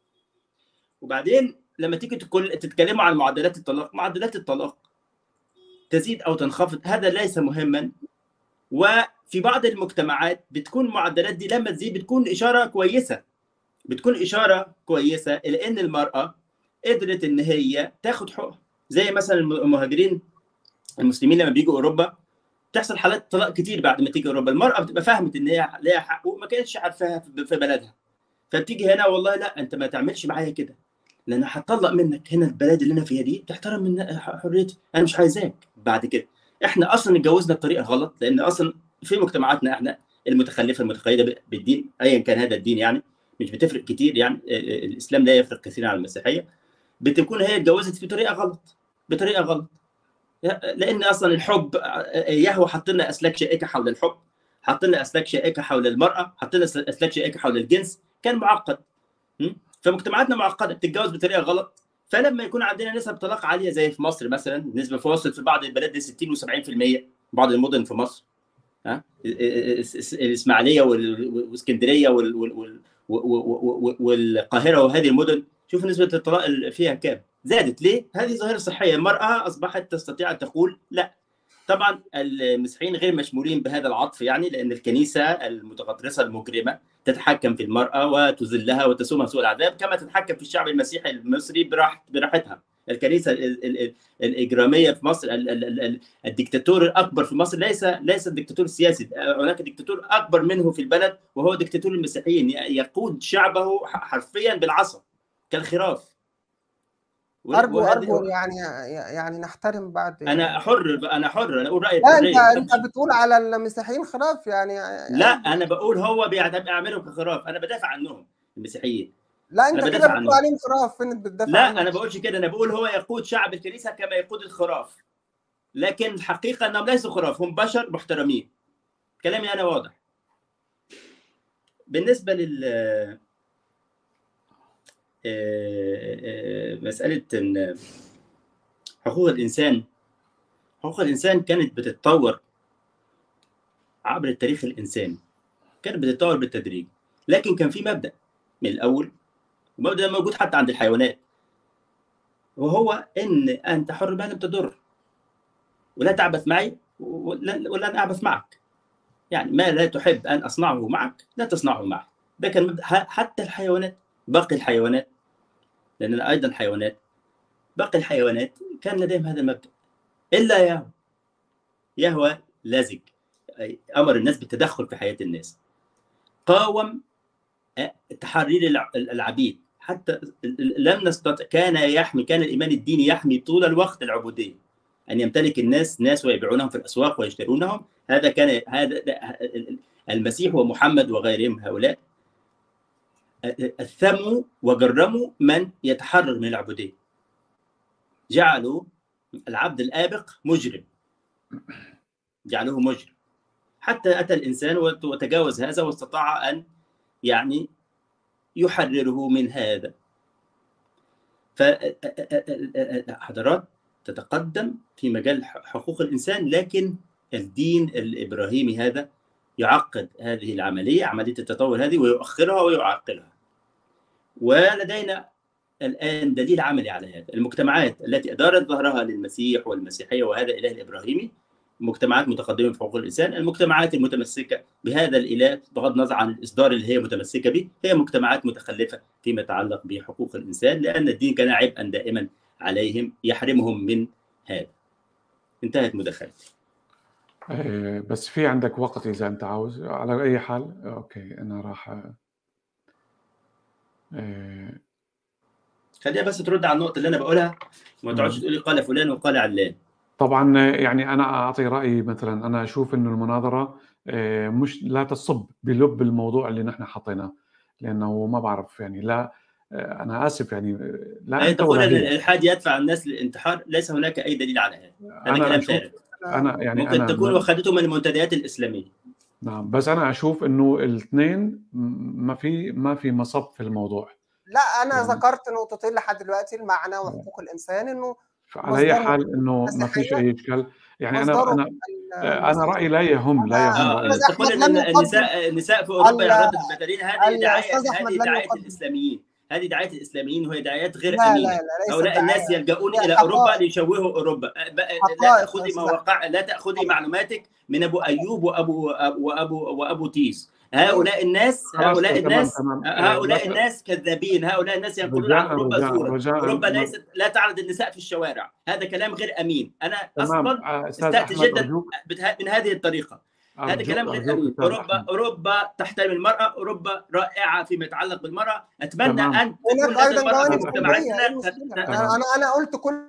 وبعدين لما تيجي تكل... تتكلموا عن معدلات الطلاق معدلات الطلاق تزيد او تنخفض هذا ليس مهما وفي بعض المجتمعات بتكون المعدلات دي لما تزيد بتكون اشاره كويسه بتكون اشاره كويسه الى ان المراه قدرت ان هي تاخد حقوقها زي مثلا المهاجرين المسلمين لما بيجوا اوروبا تحصل حالات طلاق كتير بعد ما تيجي اوروبا المراه بتبقى فهمت ان هي ليها حق وما كانتش عارفاها في بلدها فبتيجي هنا والله لا انت ما تعملش معايا كده لان هتطلق منك هنا البلد اللي انا فيها دي تحترم من حريتي انا مش عايزاك بعد كده احنا اصلا اتجوزنا بطريقه غلط لان اصلا في مجتمعاتنا احنا المتخلفه المتقيده بالدين ايا كان هذا الدين يعني مش بتفرق كتير يعني الاسلام لا يفرق كثيرا عن المسيحيه بتكون هي اتجوزت بطريقه غلط بطريقه غلط لان اصلا الحب يهوى حط لنا اسلاك شائكه حول الحب حط لنا اسلاك شائكه حول المراه حط لنا اسلاك شائكه حول الجنس كان معقد فمجتمعاتنا معقده بتتجوز بطريقه غلط فلما يكون عندنا نسب طلاق عاليه زي في مصر مثلا نسبه وصلت في بعض البلاد ل 60 و70% بعض المدن في مصر ها الاسماعيليه واسكندريه والقاهره وهذه المدن شوف نسبه الطلاق فيها كام زادت ليه؟ هذه ظاهره صحيه المراه اصبحت تستطيع ان تقول لا طبعا المسيحيين غير مشمولين بهذا العطف يعني لان الكنيسه المتغطرسه المجرمه تتحكم في المراه وتذلها وتسومها سوء العذاب كما تتحكم في الشعب المسيحي المصري براحت براحتها الكنيسه الاجراميه في مصر الدكتاتور الاكبر في مصر ليس ليس الدكتاتور السياسي هناك دكتاتور اكبر منه في البلد وهو دكتاتور المسيحيين يقود شعبه حرفيا بالعصا كالخراف ارجو ارجو يعني يعني نحترم بعض انا يعني. حر انا حر انا اقول رايي لا انت انت بتقول على المسيحيين خراف يعني لا انا بقول هو بيعملهم كخراف انا بدافع عنهم المسيحيين لا انت كده بتقول عليهم خراف فين بتدافع لا عنهم. انا بقولش كده انا بقول هو يقود شعب الكنيسه كما يقود الخراف لكن الحقيقه انهم ليسوا خراف هم بشر محترمين كلامي انا واضح بالنسبه لل مساله ان حقوق الانسان حقوق الانسان كانت بتتطور عبر التاريخ الانساني كانت بتتطور بالتدريج لكن كان في مبدا من الاول المبدا ده موجود حتى عند الحيوانات وهو ان انت حر ما لم تضر ولا تعبث معي ولن اعبث معك يعني ما لا تحب ان اصنعه معك لا تصنعه معي ده كان مبدا حتى الحيوانات باقي الحيوانات لاننا ايضا حيوانات باقي الحيوانات كان لديهم هذا المبدا الا يهوى يهوى لزج امر الناس بالتدخل في حياه الناس قاوم تحرير العبيد حتى لم نستطع كان يحمي كان الايمان الديني يحمي طول الوقت العبوديه ان يمتلك الناس ناس ويبيعونهم في الاسواق ويشترونهم هذا كان هذا المسيح ومحمد وغيرهم هؤلاء اثموا وجرموا من يتحرر من العبوديه جعلوا العبد الآبق مجرم جعلوه مجرم حتى أتى الإنسان وتجاوز هذا واستطاع أن يعني يحرره من هذا فحضارات تتقدم في مجال حقوق الإنسان لكن الدين الإبراهيمي هذا يعقد هذه العملية عملية التطور هذه ويؤخرها ويعقلها ولدينا الآن دليل عملي على هذا المجتمعات التي أدارت ظهرها للمسيح والمسيحية وهذا الإله الإبراهيمي مجتمعات متقدمة في حقوق الإنسان المجتمعات المتمسكة بهذا الإله بغض النظر عن الإصدار اللي هي متمسكة به هي مجتمعات متخلفة فيما يتعلق بحقوق الإنسان لأن الدين كان عبئا دائما عليهم يحرمهم من هذا انتهت مداخلتي بس في عندك وقت اذا انت عاوز على اي حال اوكي انا راح خليها بس ترد على النقطه اللي انا بقولها وما تقعدش تقولي قال فلان وقال علان طبعا يعني انا اعطي رايي مثلا انا اشوف انه المناظره مش لا تصب بلب الموضوع اللي نحن حطيناه لانه ما بعرف يعني لا انا اسف يعني لا انت تقول ان الالحاد يدفع الناس للانتحار ليس هناك اي دليل على هذا هذا كلام فارغ انا يعني ممكن أنا تكون واخدته من المنتديات الاسلاميه نعم بس انا اشوف انه الاثنين ما في ما في مصب في الموضوع لا انا ذكرت نقطتين لحد دلوقتي المعنى وحقوق الانسان انه على اي حال انه ما فيش اي اشكال يعني انا انا انا رايي لا يهم لا يهم رأيي تقول ان النساء النساء في اوروبا يعرضن في البدرين هذه دعايه هذه دعايه الاسلاميين هذه دعايه الاسلاميين وهي دعايات غير لا امينه لا لا هؤلاء الناس يلجؤون الى اوروبا ليشوهوا اوروبا لا تاخذي مواقع لا تاخذي معلوماتك من ابو ايوب وابو وابو وابو تيس هؤلاء الناس هؤلاء الناس هؤلاء الناس كذابين هؤلاء الناس ينقلون عن اوروبا صوره اوروبا ليست لا تعرض النساء في الشوارع هذا كلام غير امين انا اصلا استأتي جدا من هذه الطريقه هذا كلام غير امين اوروبا اوروبا تحترم المراه اوروبا رائعه فيما يتعلق بالمراه اتمنى تمام. ان تكون هذه المراه في مجتمعاتنا انا انا قلت كل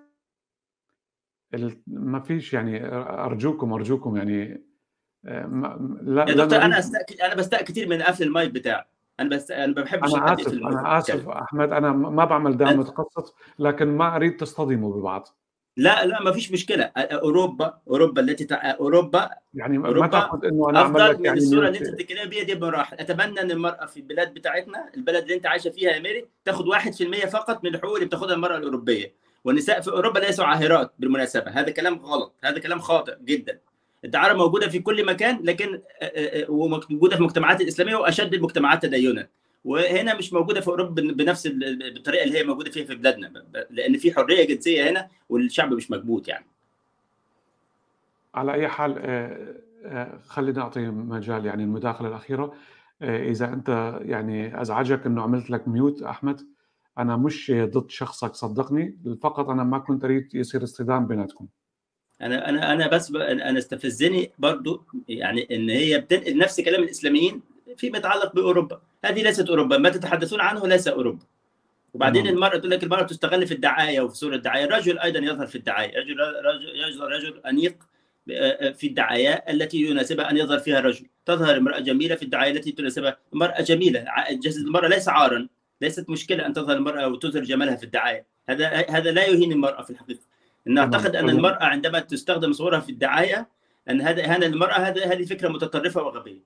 ما فيش يعني ارجوكم ارجوكم يعني لا يا دكتور انا أستأ... انا بستاء كثير من قفل المايك بتاعي انا بس انا ما بحبش انا اسف انا اسف احمد انا ما بعمل دعم متخصص لكن ما اريد تصطدموا ببعض لا لا ما فيش مشكله اوروبا اوروبا التي تع... اوروبا يعني ما تاخذ انه انا افضل من يعني الصوره اللي انت بتتكلم بيها دي بمراحل اتمنى ان المراه في البلاد بتاعتنا البلد اللي انت عايشه فيها يا ميري تاخذ 1% فقط من الحقوق اللي بتاخذها المراه الاوروبيه والنساء في اوروبا ليسوا عاهرات بالمناسبه هذا كلام غلط هذا كلام خاطئ جدا الدعاره موجوده في كل مكان لكن وموجوده في المجتمعات الاسلاميه واشد المجتمعات تدينا وهنا مش موجوده في اوروبا بنفس بالطريقه اللي هي موجوده فيها في بلادنا لان في حريه جنسيه هنا والشعب مش مكبوت يعني على اي حال خلينا نعطي مجال يعني المداخله الاخيره اذا انت يعني ازعجك انه عملت لك ميوت احمد انا مش ضد شخصك صدقني فقط انا ما كنت اريد يصير اصطدام بيناتكم انا انا انا بس انا استفزني برضو يعني ان هي بتنقل نفس كلام الاسلاميين فيما يتعلق باوروبا هذه ليست اوروبا ما تتحدثون عنه ليس اوروبا وبعدين تمام. المراه تقول لك المراه تستغل في الدعايه وفي صوره الدعايه الرجل ايضا يظهر في الدعايه رجل رجل رجل انيق في الدعايه التي يناسبها ان يظهر فيها الرجل تظهر امراه جميله في الدعايه التي تناسبها المراه جميله جسد المراه ليس عارا ليست مشكله ان تظهر المراه وتظهر جمالها في الدعايه هذا هذا لا يهين المراه في الحقيقه ان اعتقد ان المراه عندما تستخدم صورها في الدعايه ان هذا هذا المراه هذه هذه فكره متطرفه وغبيه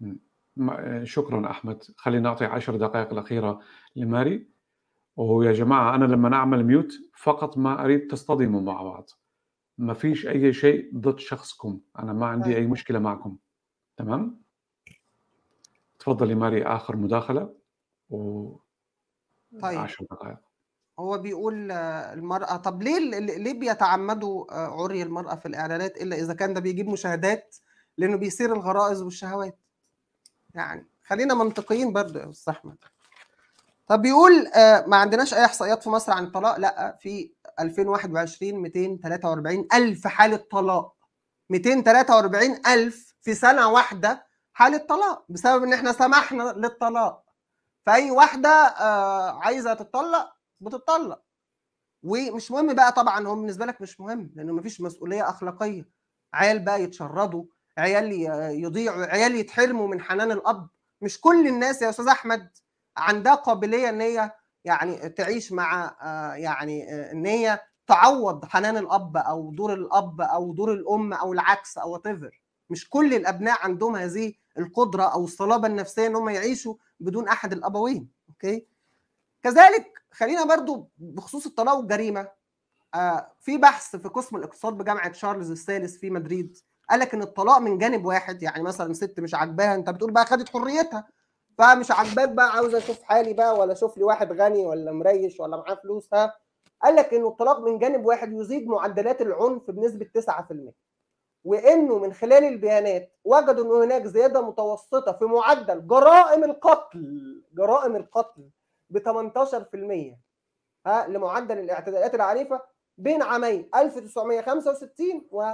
شكرا احمد خلينا نعطي عشر دقائق الاخيره لماري ويا جماعه انا لما نعمل ميوت فقط ما اريد تصطدموا مع بعض ما فيش اي شيء ضد شخصكم انا ما عندي اي مشكله معكم تمام تفضلي ماري اخر مداخله و طيب 10 دقائق هو بيقول المرأة طب ليه ليه بيتعمدوا عري المرأة في الإعلانات إلا إذا كان ده بيجيب مشاهدات لأنه بيثير الغرائز والشهوات يعني خلينا منطقيين برضه يا أستاذ أحمد طب بيقول ما عندناش أي إحصائيات في مصر عن الطلاق لا في 2021 243 ألف حالة طلاق 243 ألف في سنة واحدة حالة طلاق بسبب إن إحنا سمحنا للطلاق فأي واحدة عايزة تطلق بتطلق ومش مهم بقى طبعا هو بالنسبة لك مش مهم لأنه مفيش مسؤولية أخلاقية عيال بقى يتشردوا عيال يضيعوا عيال يتحرموا من حنان الأب مش كل الناس يا أستاذ أحمد عندها قابلية إن هي يعني تعيش مع يعني ان هي تعوض حنان الاب او دور الاب او دور الام او العكس او whatever مش كل الابناء عندهم هذه القدره او الصلابه النفسيه ان هم يعيشوا بدون احد الابوين اوكي كذلك خلينا برضو بخصوص الطلاق والجريمه آه في بحث في قسم الاقتصاد بجامعه شارلز الثالث في مدريد قال لك ان الطلاق من جانب واحد يعني مثلا ست مش عاجباها انت بتقول بقى خدت حريتها فمش عاجباك بقى عاوز اشوف حالي بقى ولا اشوف لي واحد غني ولا مريش ولا معاه فلوس ها قال لك انه الطلاق من جانب واحد يزيد معدلات العنف بنسبه 9% وانه من خلال البيانات وجدوا انه هناك زياده متوسطه في معدل جرائم القتل جرائم القتل ب 18% ها لمعدل الاعتداءات العنيفه بين عامين 1965 و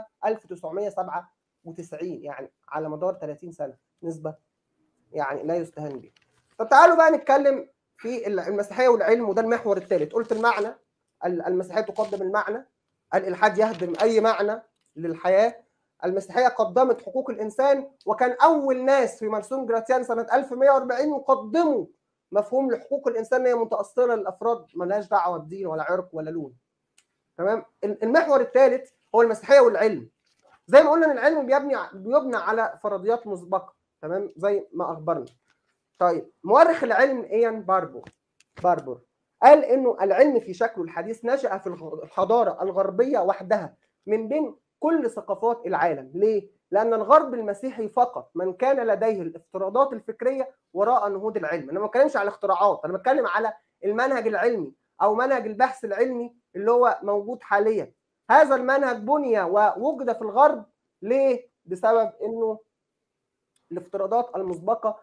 1997 يعني على مدار 30 سنه نسبه يعني لا يستهان به. طب تعالوا بقى نتكلم في المسيحيه والعلم وده المحور الثالث، قلت المعنى المسيحيه تقدم المعنى، الالحاد يهدم اي معنى للحياه، المسيحيه قدمت حقوق الانسان وكان اول ناس في مرسوم جراتيان سنه 1140 يقدموا مفهوم لحقوق الانسان هي متاصله للافراد مالهاش دعوه بدين ولا عرق ولا لون. تمام؟ المحور الثالث هو المسيحيه والعلم. زي ما قلنا ان العلم بيبني بيبنى على فرضيات مسبقه تمام زي ما اخبرنا طيب مؤرخ العلم ايان باربور باربور قال انه العلم في شكله الحديث نشا في الحضاره الغربيه وحدها من بين كل ثقافات العالم ليه لان الغرب المسيحي فقط من كان لديه الافتراضات الفكريه وراء نهوض العلم انا ما بتكلمش على الاختراعات انا بتكلم على المنهج العلمي او منهج البحث العلمي اللي هو موجود حاليا هذا المنهج بني ووجد في الغرب ليه بسبب انه الافتراضات المسبقه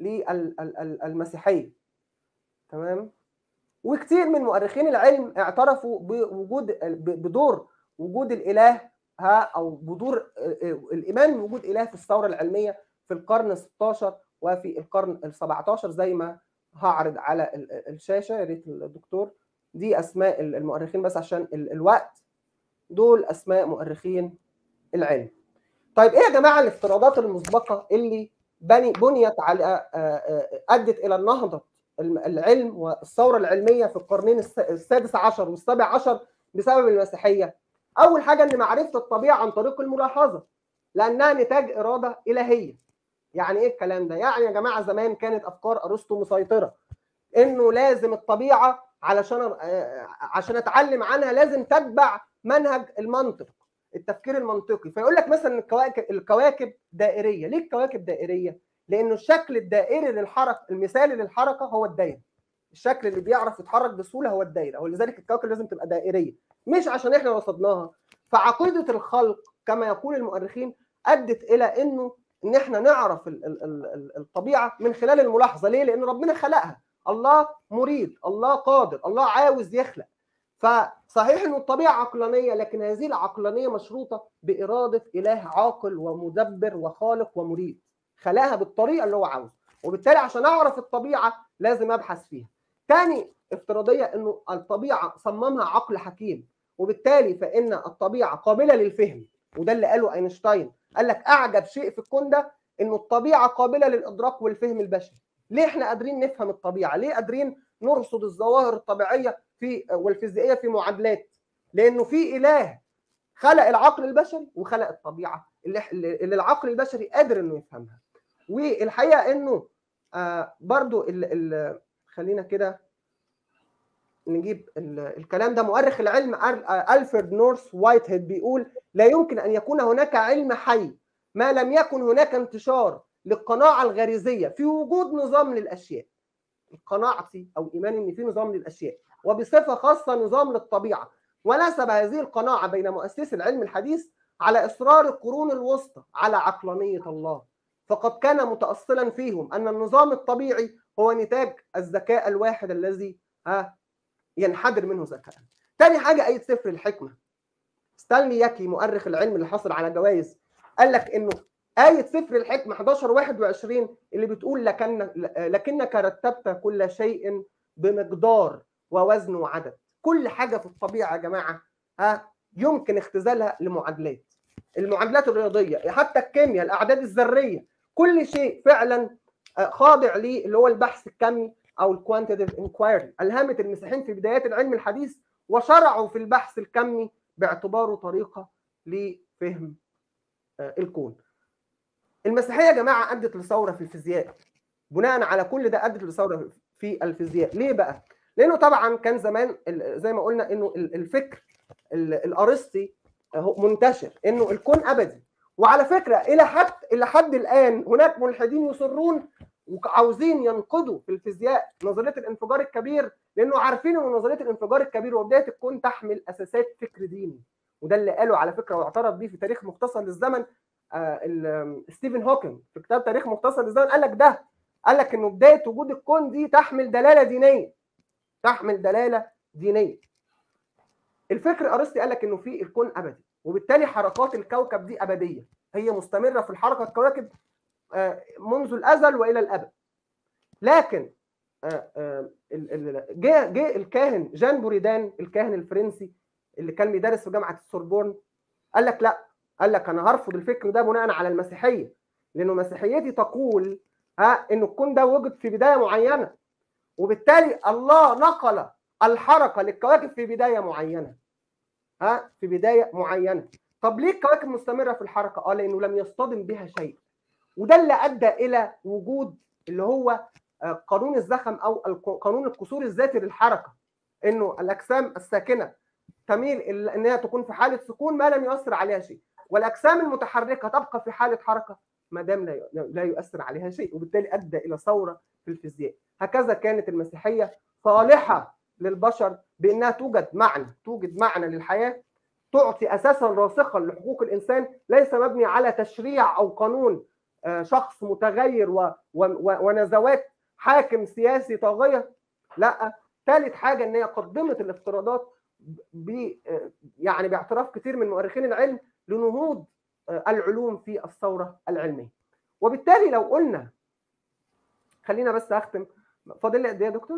للمسيحيه تمام وكثير من مؤرخين العلم اعترفوا بوجود بدور وجود الاله ها او بدور الايمان بوجود اله في الثوره العلميه في القرن 16 وفي القرن ال 17 زي ما هعرض على الشاشه يا ريت الدكتور دي اسماء المؤرخين بس عشان الوقت دول اسماء مؤرخين العلم طيب ايه يا جماعه الافتراضات المسبقه اللي بني بنيت على ادت الى النهضه العلم والثوره العلميه في القرنين السادس عشر والسابع عشر بسبب المسيحيه اول حاجه ان معرفه الطبيعه عن طريق الملاحظه لانها نتاج اراده الهيه يعني ايه الكلام ده يعني يا جماعه زمان كانت افكار ارسطو مسيطره انه لازم الطبيعه علشان عشان اتعلم عنها لازم تتبع منهج المنطق التفكير المنطقي فيقول لك مثلا الكواكب الكواكب دائريه ليه الكواكب دائريه لانه الشكل الدائري للحركه المثالي للحركه هو الدايره الشكل اللي بيعرف يتحرك بسهوله هو الدايره ولذلك الكواكب لازم تبقى دائريه مش عشان احنا رصدناها فعقيده الخلق كما يقول المؤرخين ادت الى انه ان احنا نعرف ال ال ال الطبيعه من خلال الملاحظه ليه لان ربنا خلقها الله مريد الله قادر الله عاوز يخلق فصحيح انه الطبيعه عقلانيه لكن هذه العقلانيه مشروطه باراده اله عاقل ومدبر وخالق ومريد خلقها بالطريقه اللي هو عاوزها وبالتالي عشان اعرف الطبيعه لازم ابحث فيها تاني افتراضيه انه الطبيعه صممها عقل حكيم وبالتالي فان الطبيعه قابله للفهم وده اللي قاله اينشتاين قال لك اعجب شيء في الكون ده انه الطبيعه قابله للادراك والفهم البشري ليه احنا قادرين نفهم الطبيعه ليه قادرين نرصد الظواهر الطبيعيه في والفيزيائيه في معادلات لانه في اله خلق العقل البشري وخلق الطبيعه اللي, اللي العقل البشري قادر انه يفهمها والحقيقه انه آه برضو ال ال خلينا كده نجيب الكلام ده مؤرخ العلم الفرد نورث وايت هيد بيقول لا يمكن ان يكون هناك علم حي ما لم يكن هناك انتشار للقناعه الغريزيه في وجود نظام للاشياء قناعتي او ايماني ان في نظام للاشياء وبصفه خاصه نظام للطبيعه ونسب هذه القناعه بين مؤسسي العلم الحديث على اصرار القرون الوسطى على عقلانيه الله فقد كان متاصلا فيهم ان النظام الطبيعي هو نتاج الذكاء الواحد الذي ها ينحدر منه ذكاء. تاني حاجه ايه سفر الحكمه. ستانلي ياكي مؤرخ العلم اللي حصل على جوائز قال لك انه آية سفر الحكمة 11 21 اللي بتقول لكن لكنك رتبت كل شيء بمقدار ووزن وعدد كل حاجة في الطبيعة يا جماعة ها يمكن اختزالها لمعادلات المعادلات الرياضية حتى الكيمياء الأعداد الذرية كل شيء فعلا خاضع ليه اللي هو البحث الكمي او الكوانتيتيف انكوايري الهمت المسيحيين في بدايات العلم الحديث وشرعوا في البحث الكمي باعتباره طريقه لفهم الكون المسيحيه يا جماعه ادت لثوره في الفيزياء بناء على كل ده ادت لثوره في الفيزياء ليه بقى لانه طبعا كان زمان زي ما قلنا انه الفكر الارسطي منتشر انه الكون ابدي وعلى فكره الى حد الى حد الان هناك ملحدين يصرون وعاوزين ينقضوا في الفيزياء نظريه الانفجار الكبير لانه عارفين ان نظريه الانفجار الكبير وبدايه الكون تحمل اساسات فكر ديني وده اللي قاله على فكره واعترف بيه في تاريخ مختصر للزمن آه ستيفن هوكينج في كتاب تاريخ مختصر للزمن قال لك ده قال لك انه بدايه وجود الكون دي تحمل دلاله دينيه تحمل دلاله دينيه الفكر الارسطي قال لك انه في الكون ابدي وبالتالي حركات الكوكب دي ابديه هي مستمره في الحركه الكواكب منذ الازل والى الابد لكن جه جه الكاهن جان بوريدان الكاهن الفرنسي اللي كان بيدرس في جامعه السوربون قال لك لا قال لك انا هرفض الفكر ده بناء على المسيحيه لانه مسيحيتي تقول ها ان الكون ده وجد في بدايه معينه وبالتالي الله نقل الحركه للكواكب في بدايه معينه ها في بدايه معينه طب ليه الكواكب مستمره في الحركه اه لانه لم يصطدم بها شيء وده اللي ادى الى وجود اللي هو قانون الزخم او قانون القصور الذاتي للحركه انه الاجسام الساكنه تميل ان هي تكون في حاله سكون ما لم يؤثر عليها شيء والاجسام المتحركه تبقى في حاله حركه ما دام لا يؤثر عليها شيء وبالتالي ادى الى ثوره في الفيزياء هكذا كانت المسيحيه صالحه للبشر بانها توجد معنى توجد معنى للحياه تعطي اساسا راسخا لحقوق الانسان ليس مبني على تشريع او قانون شخص متغير و... و... ونزوات حاكم سياسي طاغيه لا ثالث حاجه ان هي قدمت الافتراضات ب يعني باعتراف كثير من مؤرخين العلم لنهوض العلوم في الثوره العلميه وبالتالي لو قلنا خلينا بس اختم فاضل لي قد ايه يا دكتور؟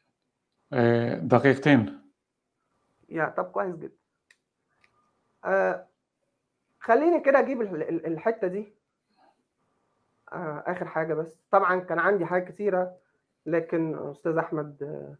دقيقتين يا طب كويس جدا آه خليني كده اجيب الحته دي آه اخر حاجه بس طبعا كان عندي حاجات كتيره لكن استاذ احمد آه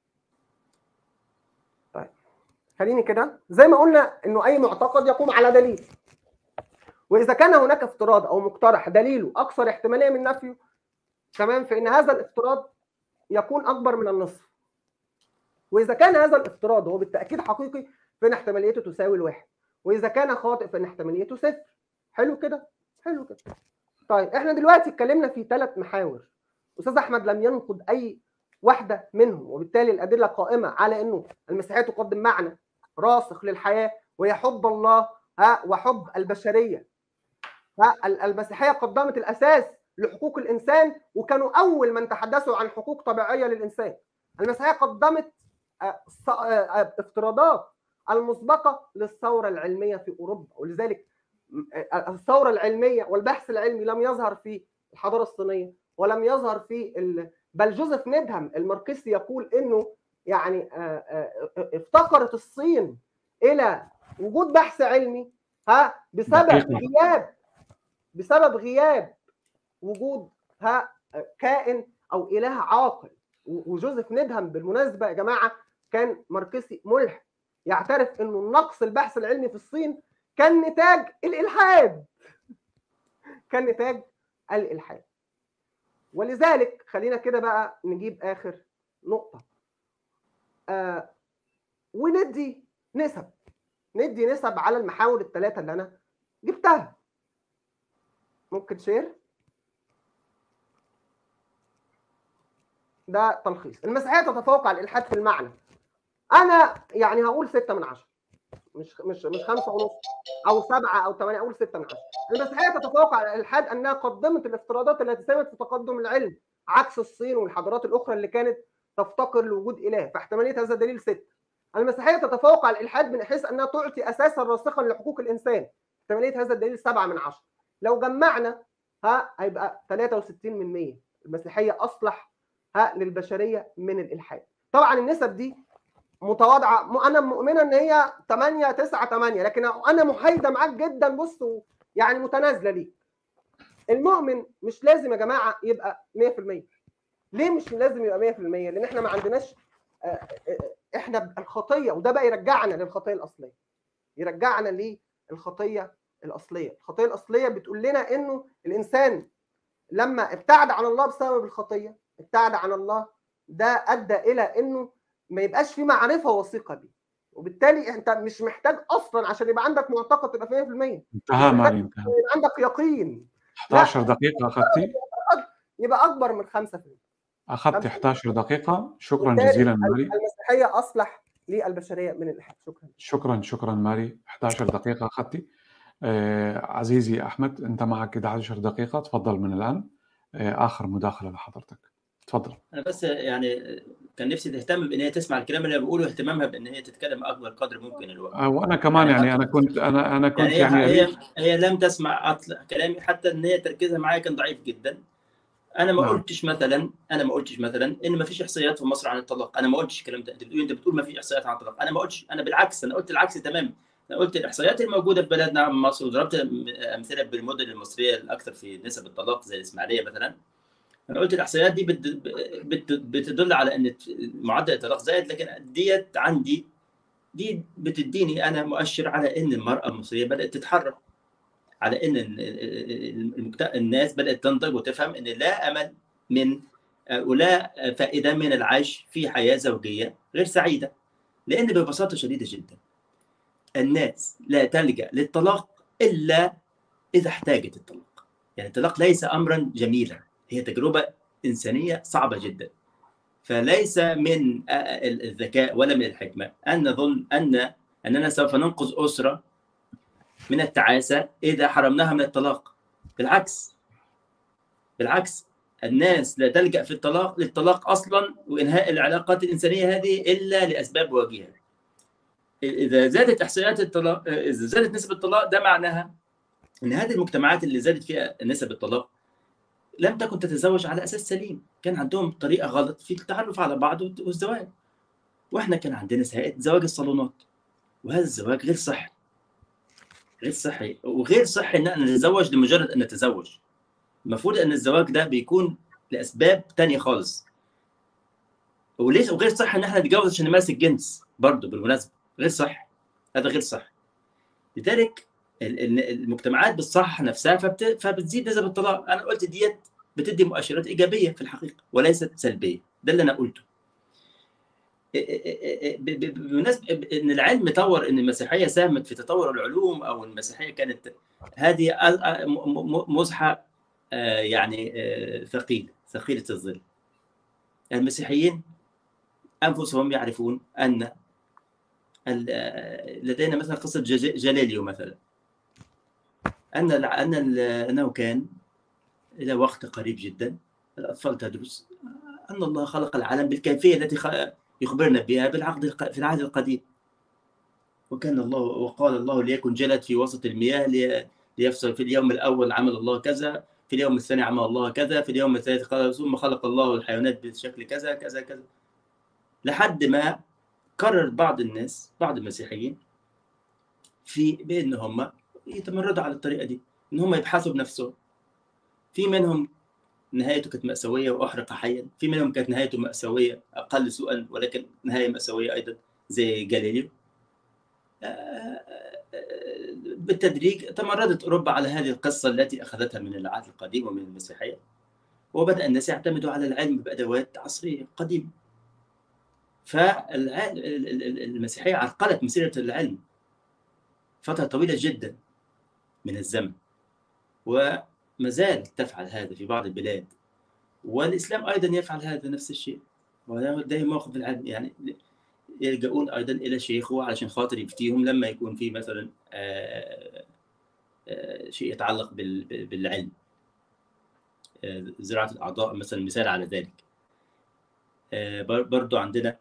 طيب خليني كده زي ما قلنا انه اي معتقد يقوم على دليل واذا كان هناك افتراض او مقترح دليله اكثر احتماليه من نفيه تمام فان هذا الافتراض يكون اكبر من النصف واذا كان هذا الافتراض هو بالتاكيد حقيقي فان احتماليته تساوي الواحد واذا كان خاطئ فان احتماليته صفر حلو كده حلو كده طيب احنا دلوقتي اتكلمنا في ثلاث محاور استاذ احمد لم ينقد اي واحده منهم وبالتالي الادله قائمه على انه المسيحيه تقدم معنى راسخ للحياه وهي حب الله ها وحب البشريه ها المسيحيه قدمت الاساس لحقوق الانسان وكانوا اول من تحدثوا عن حقوق طبيعيه للانسان المسيحيه قدمت افتراضات المسبقه للثوره العلميه في اوروبا ولذلك الثوره العلميه والبحث العلمي لم يظهر في الحضاره الصينيه ولم يظهر في ال... بل جوزيف نيدهام الماركسي يقول انه يعني افتقرت الصين الى وجود بحث علمي ها بسبب دقيقة. غياب بسبب غياب وجود ها كائن او اله عاقل و- وجوزيف نيدهام بالمناسبه يا جماعه كان ماركسي ملحد يعترف انه النقص البحث العلمي في الصين كان نتاج الالحاد كان نتاج الالحاد ولذلك خلينا كده بقى نجيب اخر نقطه آه وندي نسب ندي نسب على المحاور الثلاثه اللي انا جبتها ممكن شير ده تلخيص المسيحيه تتفوق على الالحاد في المعنى انا يعني هقول ستة من عشرة مش مش مش خمسة ونص او سبعة او ثمانية اقول ستة من عشرة المسيحيه تتفوق على الالحاد انها قدمت الافتراضات التي ساهمت في تقدم العلم عكس الصين والحضارات الاخرى اللي كانت تفتقر لوجود اله فاحتماليه هذا دليل ستة المسيحيه تتفوق على الالحاد من حيث انها تعطي اساسا راسخا لحقوق الانسان احتماليه هذا الدليل سبعة من عشرة لو جمعنا ها هيبقى 63 من 100 المسيحيه اصلح ها للبشريه من الالحاد طبعا النسب دي متواضعه م- انا مؤمنه ان هي 8 9 8 لكن انا محايده معاك جدا بص و- يعني متنازله ليك المؤمن مش لازم يا جماعه يبقى 100% ليه مش لازم يبقى 100% لان احنا ما عندناش آه، آه، احنا الخطيه وده بقى يرجعنا للخطيه الاصليه يرجعنا للخطيه الاصليه الخطيه الاصليه بتقول لنا انه الانسان لما ابتعد عن الله بسبب الخطيه ابتعد عن الله ده ادى الى انه ما يبقاش في معرفه وثيقه بيه وبالتالي انت مش محتاج اصلا عشان يبقى عندك معتقد تبقى 100% انتهى ماري انتهى يبقى عندك يقين 11 دقيقة أخذتي يبقى اكبر من 5% أخذت 11 دقيقة شكرا بالتالي جزيلا ماري المسيحيه اصلح للبشريه من الالحاد شكرا شكرا شكرا ماري 11 دقيقة أخذتي آه عزيزي أحمد أنت معك 11 دقيقة تفضل من الآن آه آخر مداخلة لحضرتك تفضل انا بس يعني كان نفسي تهتم بان هي تسمع الكلام اللي انا بقوله واهتمامها بان هي تتكلم اكبر قدر ممكن الوقت آه وأنا كمان يعني يعني أنا كنت أنا أنا كنت يعني هي, يعني هي, أريد هي لم تسمع أطل- كلامي حتى ان هي تركيزها معايا كان ضعيف جدا انا ما نعم. قلتش مثلا انا ما قلتش مثلا ان ما فيش احصائيات في مصر عن الطلاق انا ما قلتش الكلام ده انت بتقول انت بتقول ما فيش احصائيات عن الطلاق انا ما قلتش انا بالعكس انا قلت العكس تماما انا قلت الاحصائيات الموجوده في بلدنا عن مصر وضربت امثله بالمدن المصريه الاكثر في نسب الطلاق زي الاسماعيليه مثلا انا قلت الاحصائيات دي بت- بت- بتدل على ان معدل الطلاق زائد لكن ديت عندي دي بتديني انا مؤشر على ان المراه المصريه بدات تتحرك على ان ال- ال- المجت- الناس بدات تنضج وتفهم ان لا امل من ولا فائده من العيش في حياه زوجيه غير سعيده لان ببساطه شديده جدا الناس لا تلجا للطلاق الا اذا احتاجت الطلاق يعني الطلاق ليس امرا جميلا هي تجربه انسانيه صعبه جدا فليس من الذكاء ولا من الحكمه ان نظن ان اننا سوف ننقذ اسره من التعاسه اذا حرمناها من الطلاق بالعكس بالعكس الناس لا تلجا في الطلاق للطلاق اصلا وانهاء العلاقات الانسانيه هذه الا لاسباب وجيهه اذا زادت احصائيات الطلاق اذا زادت نسبه الطلاق ده معناها ان هذه المجتمعات اللي زادت فيها نسب الطلاق لم تكن تتزوج على اساس سليم كان عندهم طريقه غلط في التعرف على بعض والزواج واحنا كان عندنا سائد زواج الصالونات وهذا الزواج غير صحي غير صحي وغير صحي ان نتزوج لمجرد ان نتزوج المفروض ان الزواج ده بيكون لاسباب تانية خالص وليش وغير صح ان احنا نتجوز عشان نمارس الجنس برضه بالمناسبه غير صح هذا غير صح لذلك المجتمعات بتصحح نفسها فبت... فبتزيد نسب الطلاق انا قلت ديت بتدي مؤشرات ايجابيه في الحقيقه وليست سلبيه ده اللي انا قلته بمناسبه ان العلم طور ان المسيحيه ساهمت في تطور العلوم او المسيحيه كانت هذه مزحه يعني ثقيله ثقيله الظل المسيحيين انفسهم يعرفون ان لدينا مثلا قصه جاليليو مثلا ان ان انه كان الى وقت قريب جدا الاطفال تدرس ان الله خلق العالم بالكيفيه التي يخبرنا بها بالعقد في العهد القديم وكان الله وقال الله ليكن جلد في وسط المياه ليفصل في اليوم الاول عمل الله كذا في اليوم الثاني عمل الله كذا في اليوم الثالث قال ثم خلق الله الحيوانات بشكل كذا كذا كذا لحد ما قرر بعض الناس بعض المسيحيين في بان هم يتمردوا على الطريقه دي ان هم يبحثوا بنفسهم في منهم نهايته كانت مأساوية وأحرق حيا في منهم كانت نهايته مأساوية أقل سوءا ولكن نهاية مأساوية أيضا زي جاليليو بالتدريج تمردت أوروبا على هذه القصة التي أخذتها من العهد القديم ومن المسيحية وبدأ الناس يعتمدوا على العلم بأدوات عصرية قديمة فالمسيحية عرقلت مسيرة العلم فترة طويلة جدا من الزمن وما زالت تفعل هذا في بعض البلاد والإسلام أيضا يفعل هذا نفس الشيء وده موقف العلم يعني يلجؤون ايضا الى شيخه علشان خاطر يفتيهم لما يكون في مثلا آآ آآ شيء يتعلق بالعلم زراعه الاعضاء مثلا مثال على ذلك برضو عندنا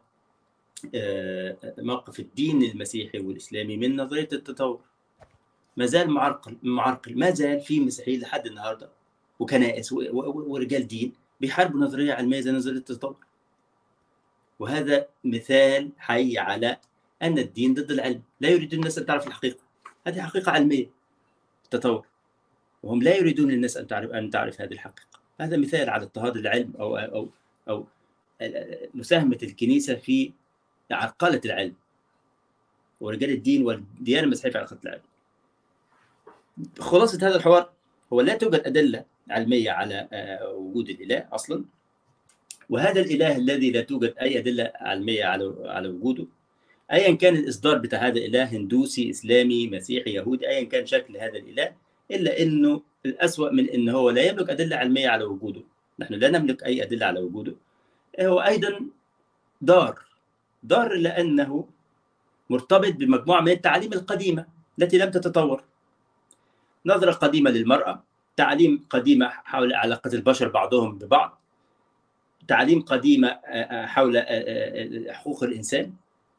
موقف الدين المسيحي والاسلامي من نظريه التطور ما زال معرقل معرقل ما زال في مسيحيين لحد النهارده وكنائس ورجال دين بيحاربوا نظريه علميه زي نظريه التطور وهذا مثال حي على ان الدين ضد العلم لا يريد الناس ان تعرف الحقيقه هذه حقيقه علميه التطور وهم لا يريدون الناس ان تعرف ان تعرف هذه الحقيقه هذا مثال على اضطهاد العلم او او او مساهمه الكنيسه في عرقله العلم ورجال الدين والديانه المسيحيه في عرقله العلم خلاصه هذا الحوار هو لا توجد ادله علميه على وجود الاله اصلا وهذا الاله الذي لا توجد اي ادله علميه على على وجوده ايا كان الاصدار بتاع هذا الاله هندوسي اسلامي مسيحي يهودي ايا كان شكل هذا الاله الا انه الاسوا من ان هو لا يملك ادله علميه على وجوده نحن لا نملك اي ادله على وجوده هو ايضا دار دار لانه مرتبط بمجموعه من التعاليم القديمه التي لم تتطور نظره قديمه للمراه تعاليم قديمه حول علاقه البشر بعضهم ببعض تعاليم قديمه حول حقوق الانسان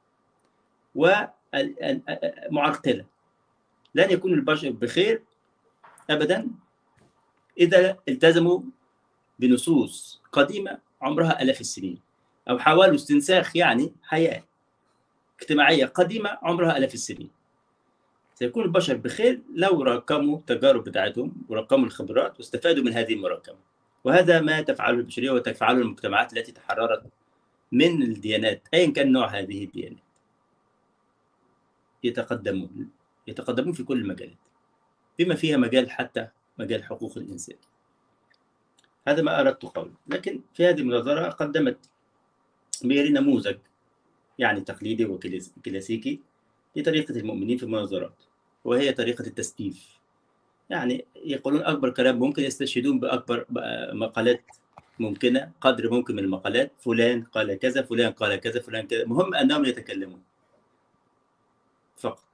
ومعرقله لن يكون البشر بخير ابدا اذا التزموا بنصوص قديمه عمرها الاف السنين او حاولوا استنساخ يعني حياه اجتماعيه قديمه عمرها الاف السنين سيكون البشر بخير لو راكموا التجارب بتاعتهم وراكموا الخبرات واستفادوا من هذه المراكمه وهذا ما تفعله البشريه وتفعله المجتمعات التي تحررت من الديانات ايا كان نوع هذه الديانات يتقدمون يتقدمون في كل المجالات بما فيها مجال حتى مجال حقوق الانسان هذا ما اردت قوله لكن في هذه المناظره قدمت ميري نموذج يعني تقليدي وكلاسيكي لطريقه المؤمنين في المناظرات وهي طريقه التستيف يعني يقولون اكبر كلام ممكن يستشهدون باكبر مقالات ممكنه قدر ممكن من المقالات فلان قال كذا فلان قال كذا فلان كذا مهم انهم يتكلمون فقط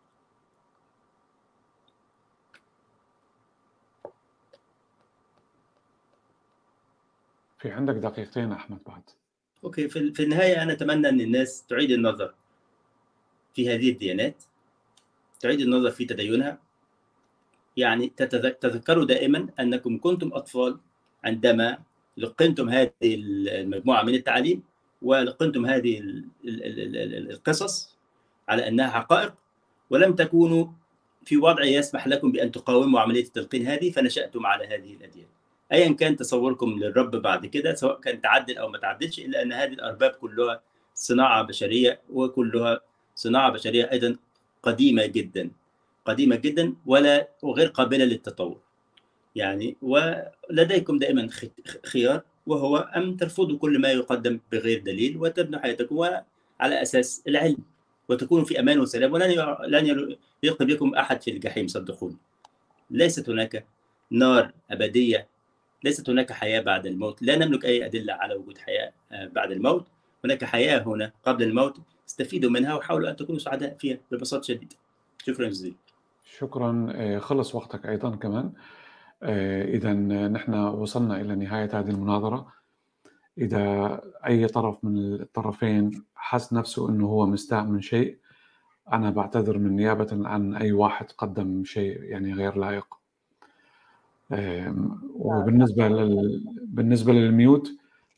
في عندك دقيقتين احمد بعد اوكي في في النهايه انا اتمنى ان الناس تعيد النظر في هذه الديانات تعيد النظر في تدينها يعني تذكروا دائما انكم كنتم اطفال عندما لقنتم هذه المجموعه من التعاليم ولقنتم هذه القصص على انها حقائق ولم تكونوا في وضع يسمح لكم بان تقاوموا عمليه التلقين هذه فنشاتم على هذه الاديان. ايا كان تصوركم للرب بعد كده سواء كان تعدل او ما تعدلش الا ان هذه الارباب كلها صناعه بشريه وكلها صناعه بشريه ايضا قديمه جدا قديمه جدا ولا وغير قابله للتطور. يعني ولديكم دائما خيار وهو ان ترفضوا كل ما يقدم بغير دليل وتبنوا حياتكم على اساس العلم وتكونوا في امان وسلام ولن لن يلقي بكم احد في الجحيم صدقوني. ليست هناك نار ابديه ليست هناك حياه بعد الموت، لا نملك اي ادله على وجود حياه بعد الموت، هناك حياه هنا قبل الموت استفيدوا منها وحاولوا ان تكونوا سعداء فيها ببساطه شديده. شكرا جزيلا. شكرا خلص وقتك ايضا كمان. اذا نحن وصلنا الى نهايه هذه المناظره. اذا اي طرف من الطرفين حس نفسه انه هو مستاء من شيء انا بعتذر من نيابه عن اي واحد قدم شيء يعني غير لائق. وبالنسبه لل... بالنسبه للميوت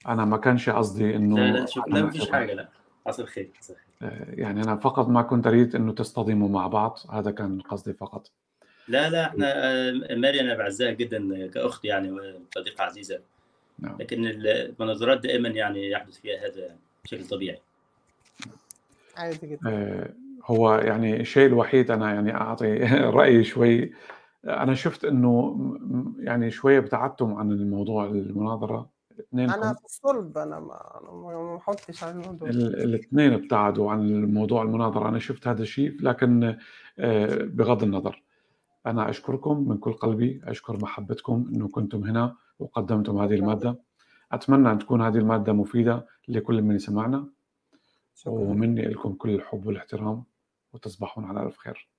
انا ما كانش قصدي انه لا لا شوف لا ما فيش حاجه لا حصل خير حصل خير يعني انا فقط ما كنت اريد انه تصطدموا مع بعض هذا كان قصدي فقط لا لا احنا آه، ماري انا بعزها جدا كاخت يعني وصديقه عزيزه نعم. لكن المناظرات دائما يعني يحدث فيها هذا بشكل طبيعي عادي جدا آه، هو يعني الشيء الوحيد انا يعني اعطي رايي شوي انا شفت انه م- يعني شويه ابتعدتم عن الموضوع المناظره انا اثنينكم في الصلب انا ما أنا ما ما احطش على الموضوع ال- الاثنين ابتعدوا عن الموضوع المناظره انا شفت هذا الشيء لكن آه، بغض النظر انا اشكركم من كل قلبي اشكر محبتكم انه كنتم هنا وقدمتم هذه الماده اتمنى ان تكون هذه الماده مفيده لكل من سمعنا شكرا ومني لكم كل الحب والاحترام وتصبحون على الف خير